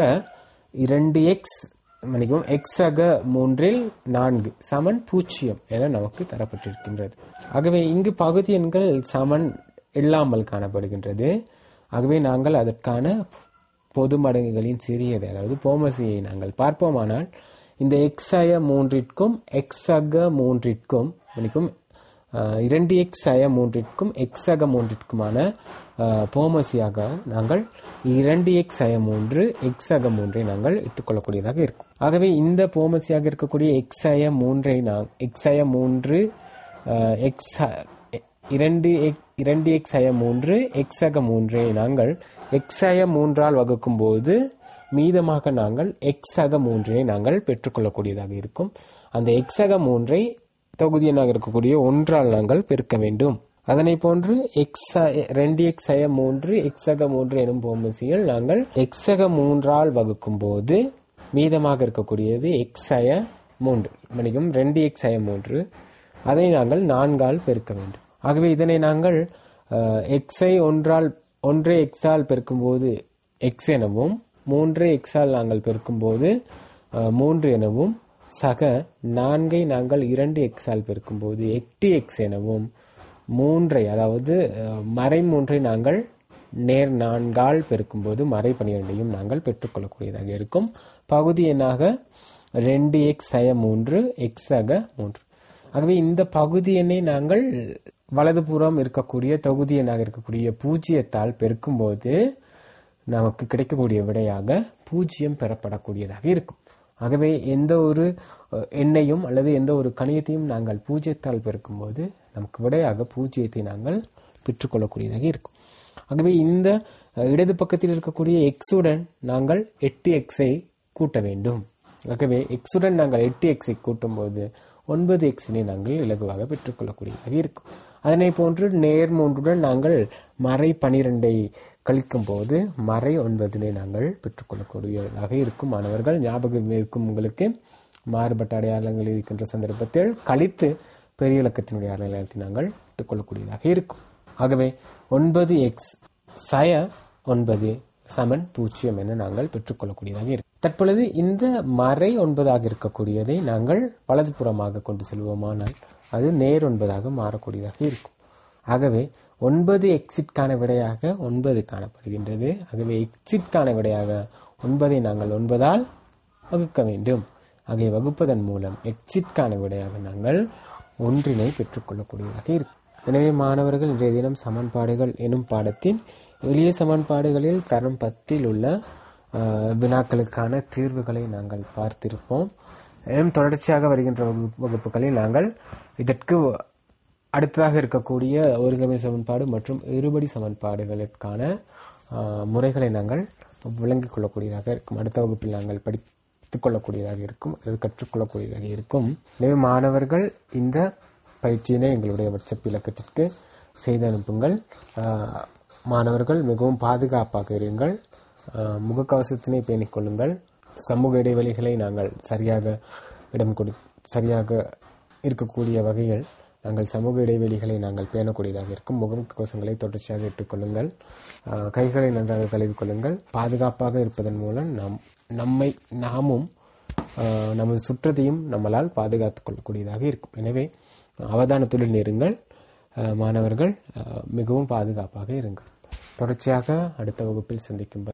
இரண்டு எக்ஸ் மன்னிக்கவும் எக்ஸ் சக மூன்றில் நான்கு சமன் பூஜ்ஜியம் என நமக்கு தரப்பட்டிருக்கின்றது ஆகவே இங்கு பகுதி எண்கள் சமன் இல்லாமல் காணப்படுகின்றது ஆகவே நாங்கள் அதற்கான பொது மடங்குகளின் சிறியது அதாவது போமசியை நாங்கள் பார்ப்போமானால் இந்த எக்ஸய மூன்றிற்கும் எக்ஸக மூன்றிற்கும் மன்னிக்கும் அஹ், இரண்டு எக்ஸ் அய மூன்றிற்கும் எக்ஸக மூன்றிற்குமான அஹ், போமசியாக நாங்கள் இரண்டு எக்ஸ் அய மூன்று எக்ஸக மூன்றை நாங்கள் இட்டுக்கொள்ளக்கூடியதாக இருக்கும் ஆகவே இந்த போமசியாக இருக்கக்கூடிய எக்ஸ் அய மூன்றை நாம் எக்ஸ் அய மூன்று அஹ், எக்ஸ் அ- இரண்டு எக்- இரண்டு எக்ஸ் அய மூன்று எக்ஸக மூன்றை நாங்கள் எக்ஸய மூன்றால் வகுக்கும் போது மீதமாக நாங்கள் எக்ஸக மூன்றினை நாங்கள் பெற்றுக்கொள்ளக்கூடியதாக இருக்கும் அந்த எக்ஸக மூன்றை தொகுதி எண்ணாக இருக்கக்கூடிய ஒன்றால் நாங்கள் பெருக்க வேண்டும் அதனை போன்று எக்ஸ் ரெண்டு எக்ஸ் அய மூன்று எக்ஸக மூன்று எனும் போமசியில் நாங்கள் எக்ஸக மூன்றால் வகுக்கும் போது மீதமாக இருக்கக்கூடியது எக்ஸ் அய மூன்று மணிக்கும் ரெண்டு எக்ஸ் அய மூன்று அதை நாங்கள் நான்கால் பெருக்க வேண்டும் ஆகவே இதனை நாங்கள் எக்ஸை ஒன்றால் ஒன்றை எக்ஸால் பெருக்கும்போது எக்ஸ் எனவும் மூன்றை எக்ஸால் நாங்கள் பெருக்கும்போது அஹ், மூன்று எனவும் சக நான்கை நாங்கள் இரண்டு எக்ஸால் பெருக்கும்போது எட்டு எக்ஸ் எனவும் மூன்றை அதாவது அஹ், மறை மூன்றை நாங்கள் நேர் நான்கால் பெருக்கும்போது மறை பனிரெண்டையும் நாங்கள் பெற்றுக்கொள்ளக்கூடியதாக இருக்கும் பகுதி எண்ணாக ரெண்டு எக்ஸ் சய மூன்று எக்ஸ் அக மூன்று ஆகவே இந்த பகுதி எண்ணை நாங்கள் வலதுபுறம் இருக்கக்கூடிய தொகுதி எண்ணாக இருக்கக்கூடிய பூஜ்ஜியத்தால் பெருக்கும்போது நமக்கு கிடைக்கக்கூடிய விடையாக பூஜ்ஜியம் பெறப்படக்கூடியதாக இருக்கும் ஆகவே எந்த ஒரு அஹ், எண்ணையும் அல்லது எந்த ஒரு கணியத்தையும் நாங்கள் பூஜ்ஜியத்தால் பெருக்கும்போது நமக்கு விடையாக பூஜ்ஜியத்தை நாங்கள் பெற்றுக்கொள்ளக்கூடியதாக இருக்கும் ஆகவே இந்த அஹ், இடது பக்கத்தில் இருக்கக்கூடிய எக்ஸுடன் நாங்கள் எட்டு எக்ஸை கூட்ட வேண்டும் ஆகவே எக்ஸுடன் நாங்கள் எட்டு எக்ஸை கூட்டும்போது ஒன்பது எக்ஸினை நாங்கள் இலகுவாக பெற்றுக்கொள்ளக்கூடியதாக இருக்கும் அதனை போன்று நேர் மூன்றுடன் நாங்கள் மறை பனிரெண்டை கழிக்கும் போது மறை ஒன்பதினை நாங்கள் பெற்றுக்கொள்ளக்கூடியதாக இருக்கும் மாணவர்கள் ஞாபகம் இருக்கும் உங்களுக்கு மாறுபட்ட அடையாளங்கள் இருக்கின்ற சந்தர்ப்பத்தில் கழித்து பெரிய இலக்கத்தினுடைய அடையாளத்தை நாங்கள் பெற்றுக்கொள்ளக்கூடியதாக இருக்கும் ஆகவே ஒன்பது எக்ஸ் சய ஒன்பது சமன் பூஜ்ஜியம் என நாங்கள் பெற்றுக்கொள்ளக்கூடியதாக இருக்கும் தற்பொழுது இந்த மறை ஒன்பதாக இருக்கக்கூடியதை நாங்கள் வலதுபுறமாக கொண்டு செல்வோமானால் அது நேர் ஒன்பதாக மாறக்கூடியதாக இருக்கும் ஆகவே ஒன்பது எக்ஸிட்கான விடையாக ஒன்பது காணப்படுகின்றது ஆகவே எக்ஸிட்கான விடையாக ஒன்பதை நாங்கள் ஒன்பதால் வகுக்க வேண்டும் ஆகிய வகுப்பதன் மூலம் எக்ஸிட்கான விடையாக நாங்கள் ஒன்றினை பெற்றுக்கொள்ளக்கூடியதாக இருக்கும் எனவே மாணவர்கள் இன்றைய தினம் சமன்பாடுகள் எனும் பாடத்தின் எளிய சமன்பாடுகளில் தரம் பத்தில் உள்ள ஆஹ், வினாக்களுக்கான தீர்வுகளை நாங்கள் பார்த்திருப்போம் மேலும் தொடர்ச்சியாக வருகின்ற வகுப்பு- வகுப்புகளில் நாங்கள் இதற்கு அடுத்ததாக இருக்கக்கூடிய ஒருங்கமை சமன்பாடு மற்றும் இருபடி சமன்பாடுகளுக்கான ஆஹ், முறைகளை நாங்கள் விளங்கிக் கொள்ளக்கூடியதாக இருக்கும் அடுத்த வகுப்பில் நாங்கள் படித்துக் கொள்ளக்கூடியதாக இருக்கும் அது கற்றுக்கொள்ளக்கூடியதாக இருக்கும் எனவே மாணவர்கள் இந்த பயிற்சியினை எங்களுடைய வாட்ஸ்அப் இலக்கத்திற்கு செய்து அனுப்புங்கள் ஆஹ், மாணவர்கள் மிகவும் பாதுகாப்பாக இருங்கள் ஆஹ், முகக்கவசத்தினை பேணிக் கொள்ளுங்கள் சமூக இடைவெளிகளை நாங்கள் சரியாக இடம் கொடு சரியாக இருக்கக்கூடிய வகையில் நாங்கள் சமூக இடைவெளிகளை நாங்கள் பேணக்கூடியதாக இருக்கும் முகக்கவசங்களை தொடர்ச்சியாக இட்டுக்கொள்ளுங்கள் ஆஹ், கைகளை நன்றாக கழுவிக்கொள்ளுங்கள் பாதுகாப்பாக இருப்பதன் மூலம் நாம் நம்மை நாமும் ஆஹ், நமது சுற்றத்தையும் நம்மளால் பாதுகாத்துக் கொள்ளக்கூடியதாக இருக்கும் எனவே அவதானத்துடன் இருங்கள் ஆஹ், மாணவர்கள் ஆஹ், மிகவும் பாதுகாப்பாக இருங்கள் தொடர்ச்சியாக அடுத்த வகுப்பில் சந்திக்கும் வரை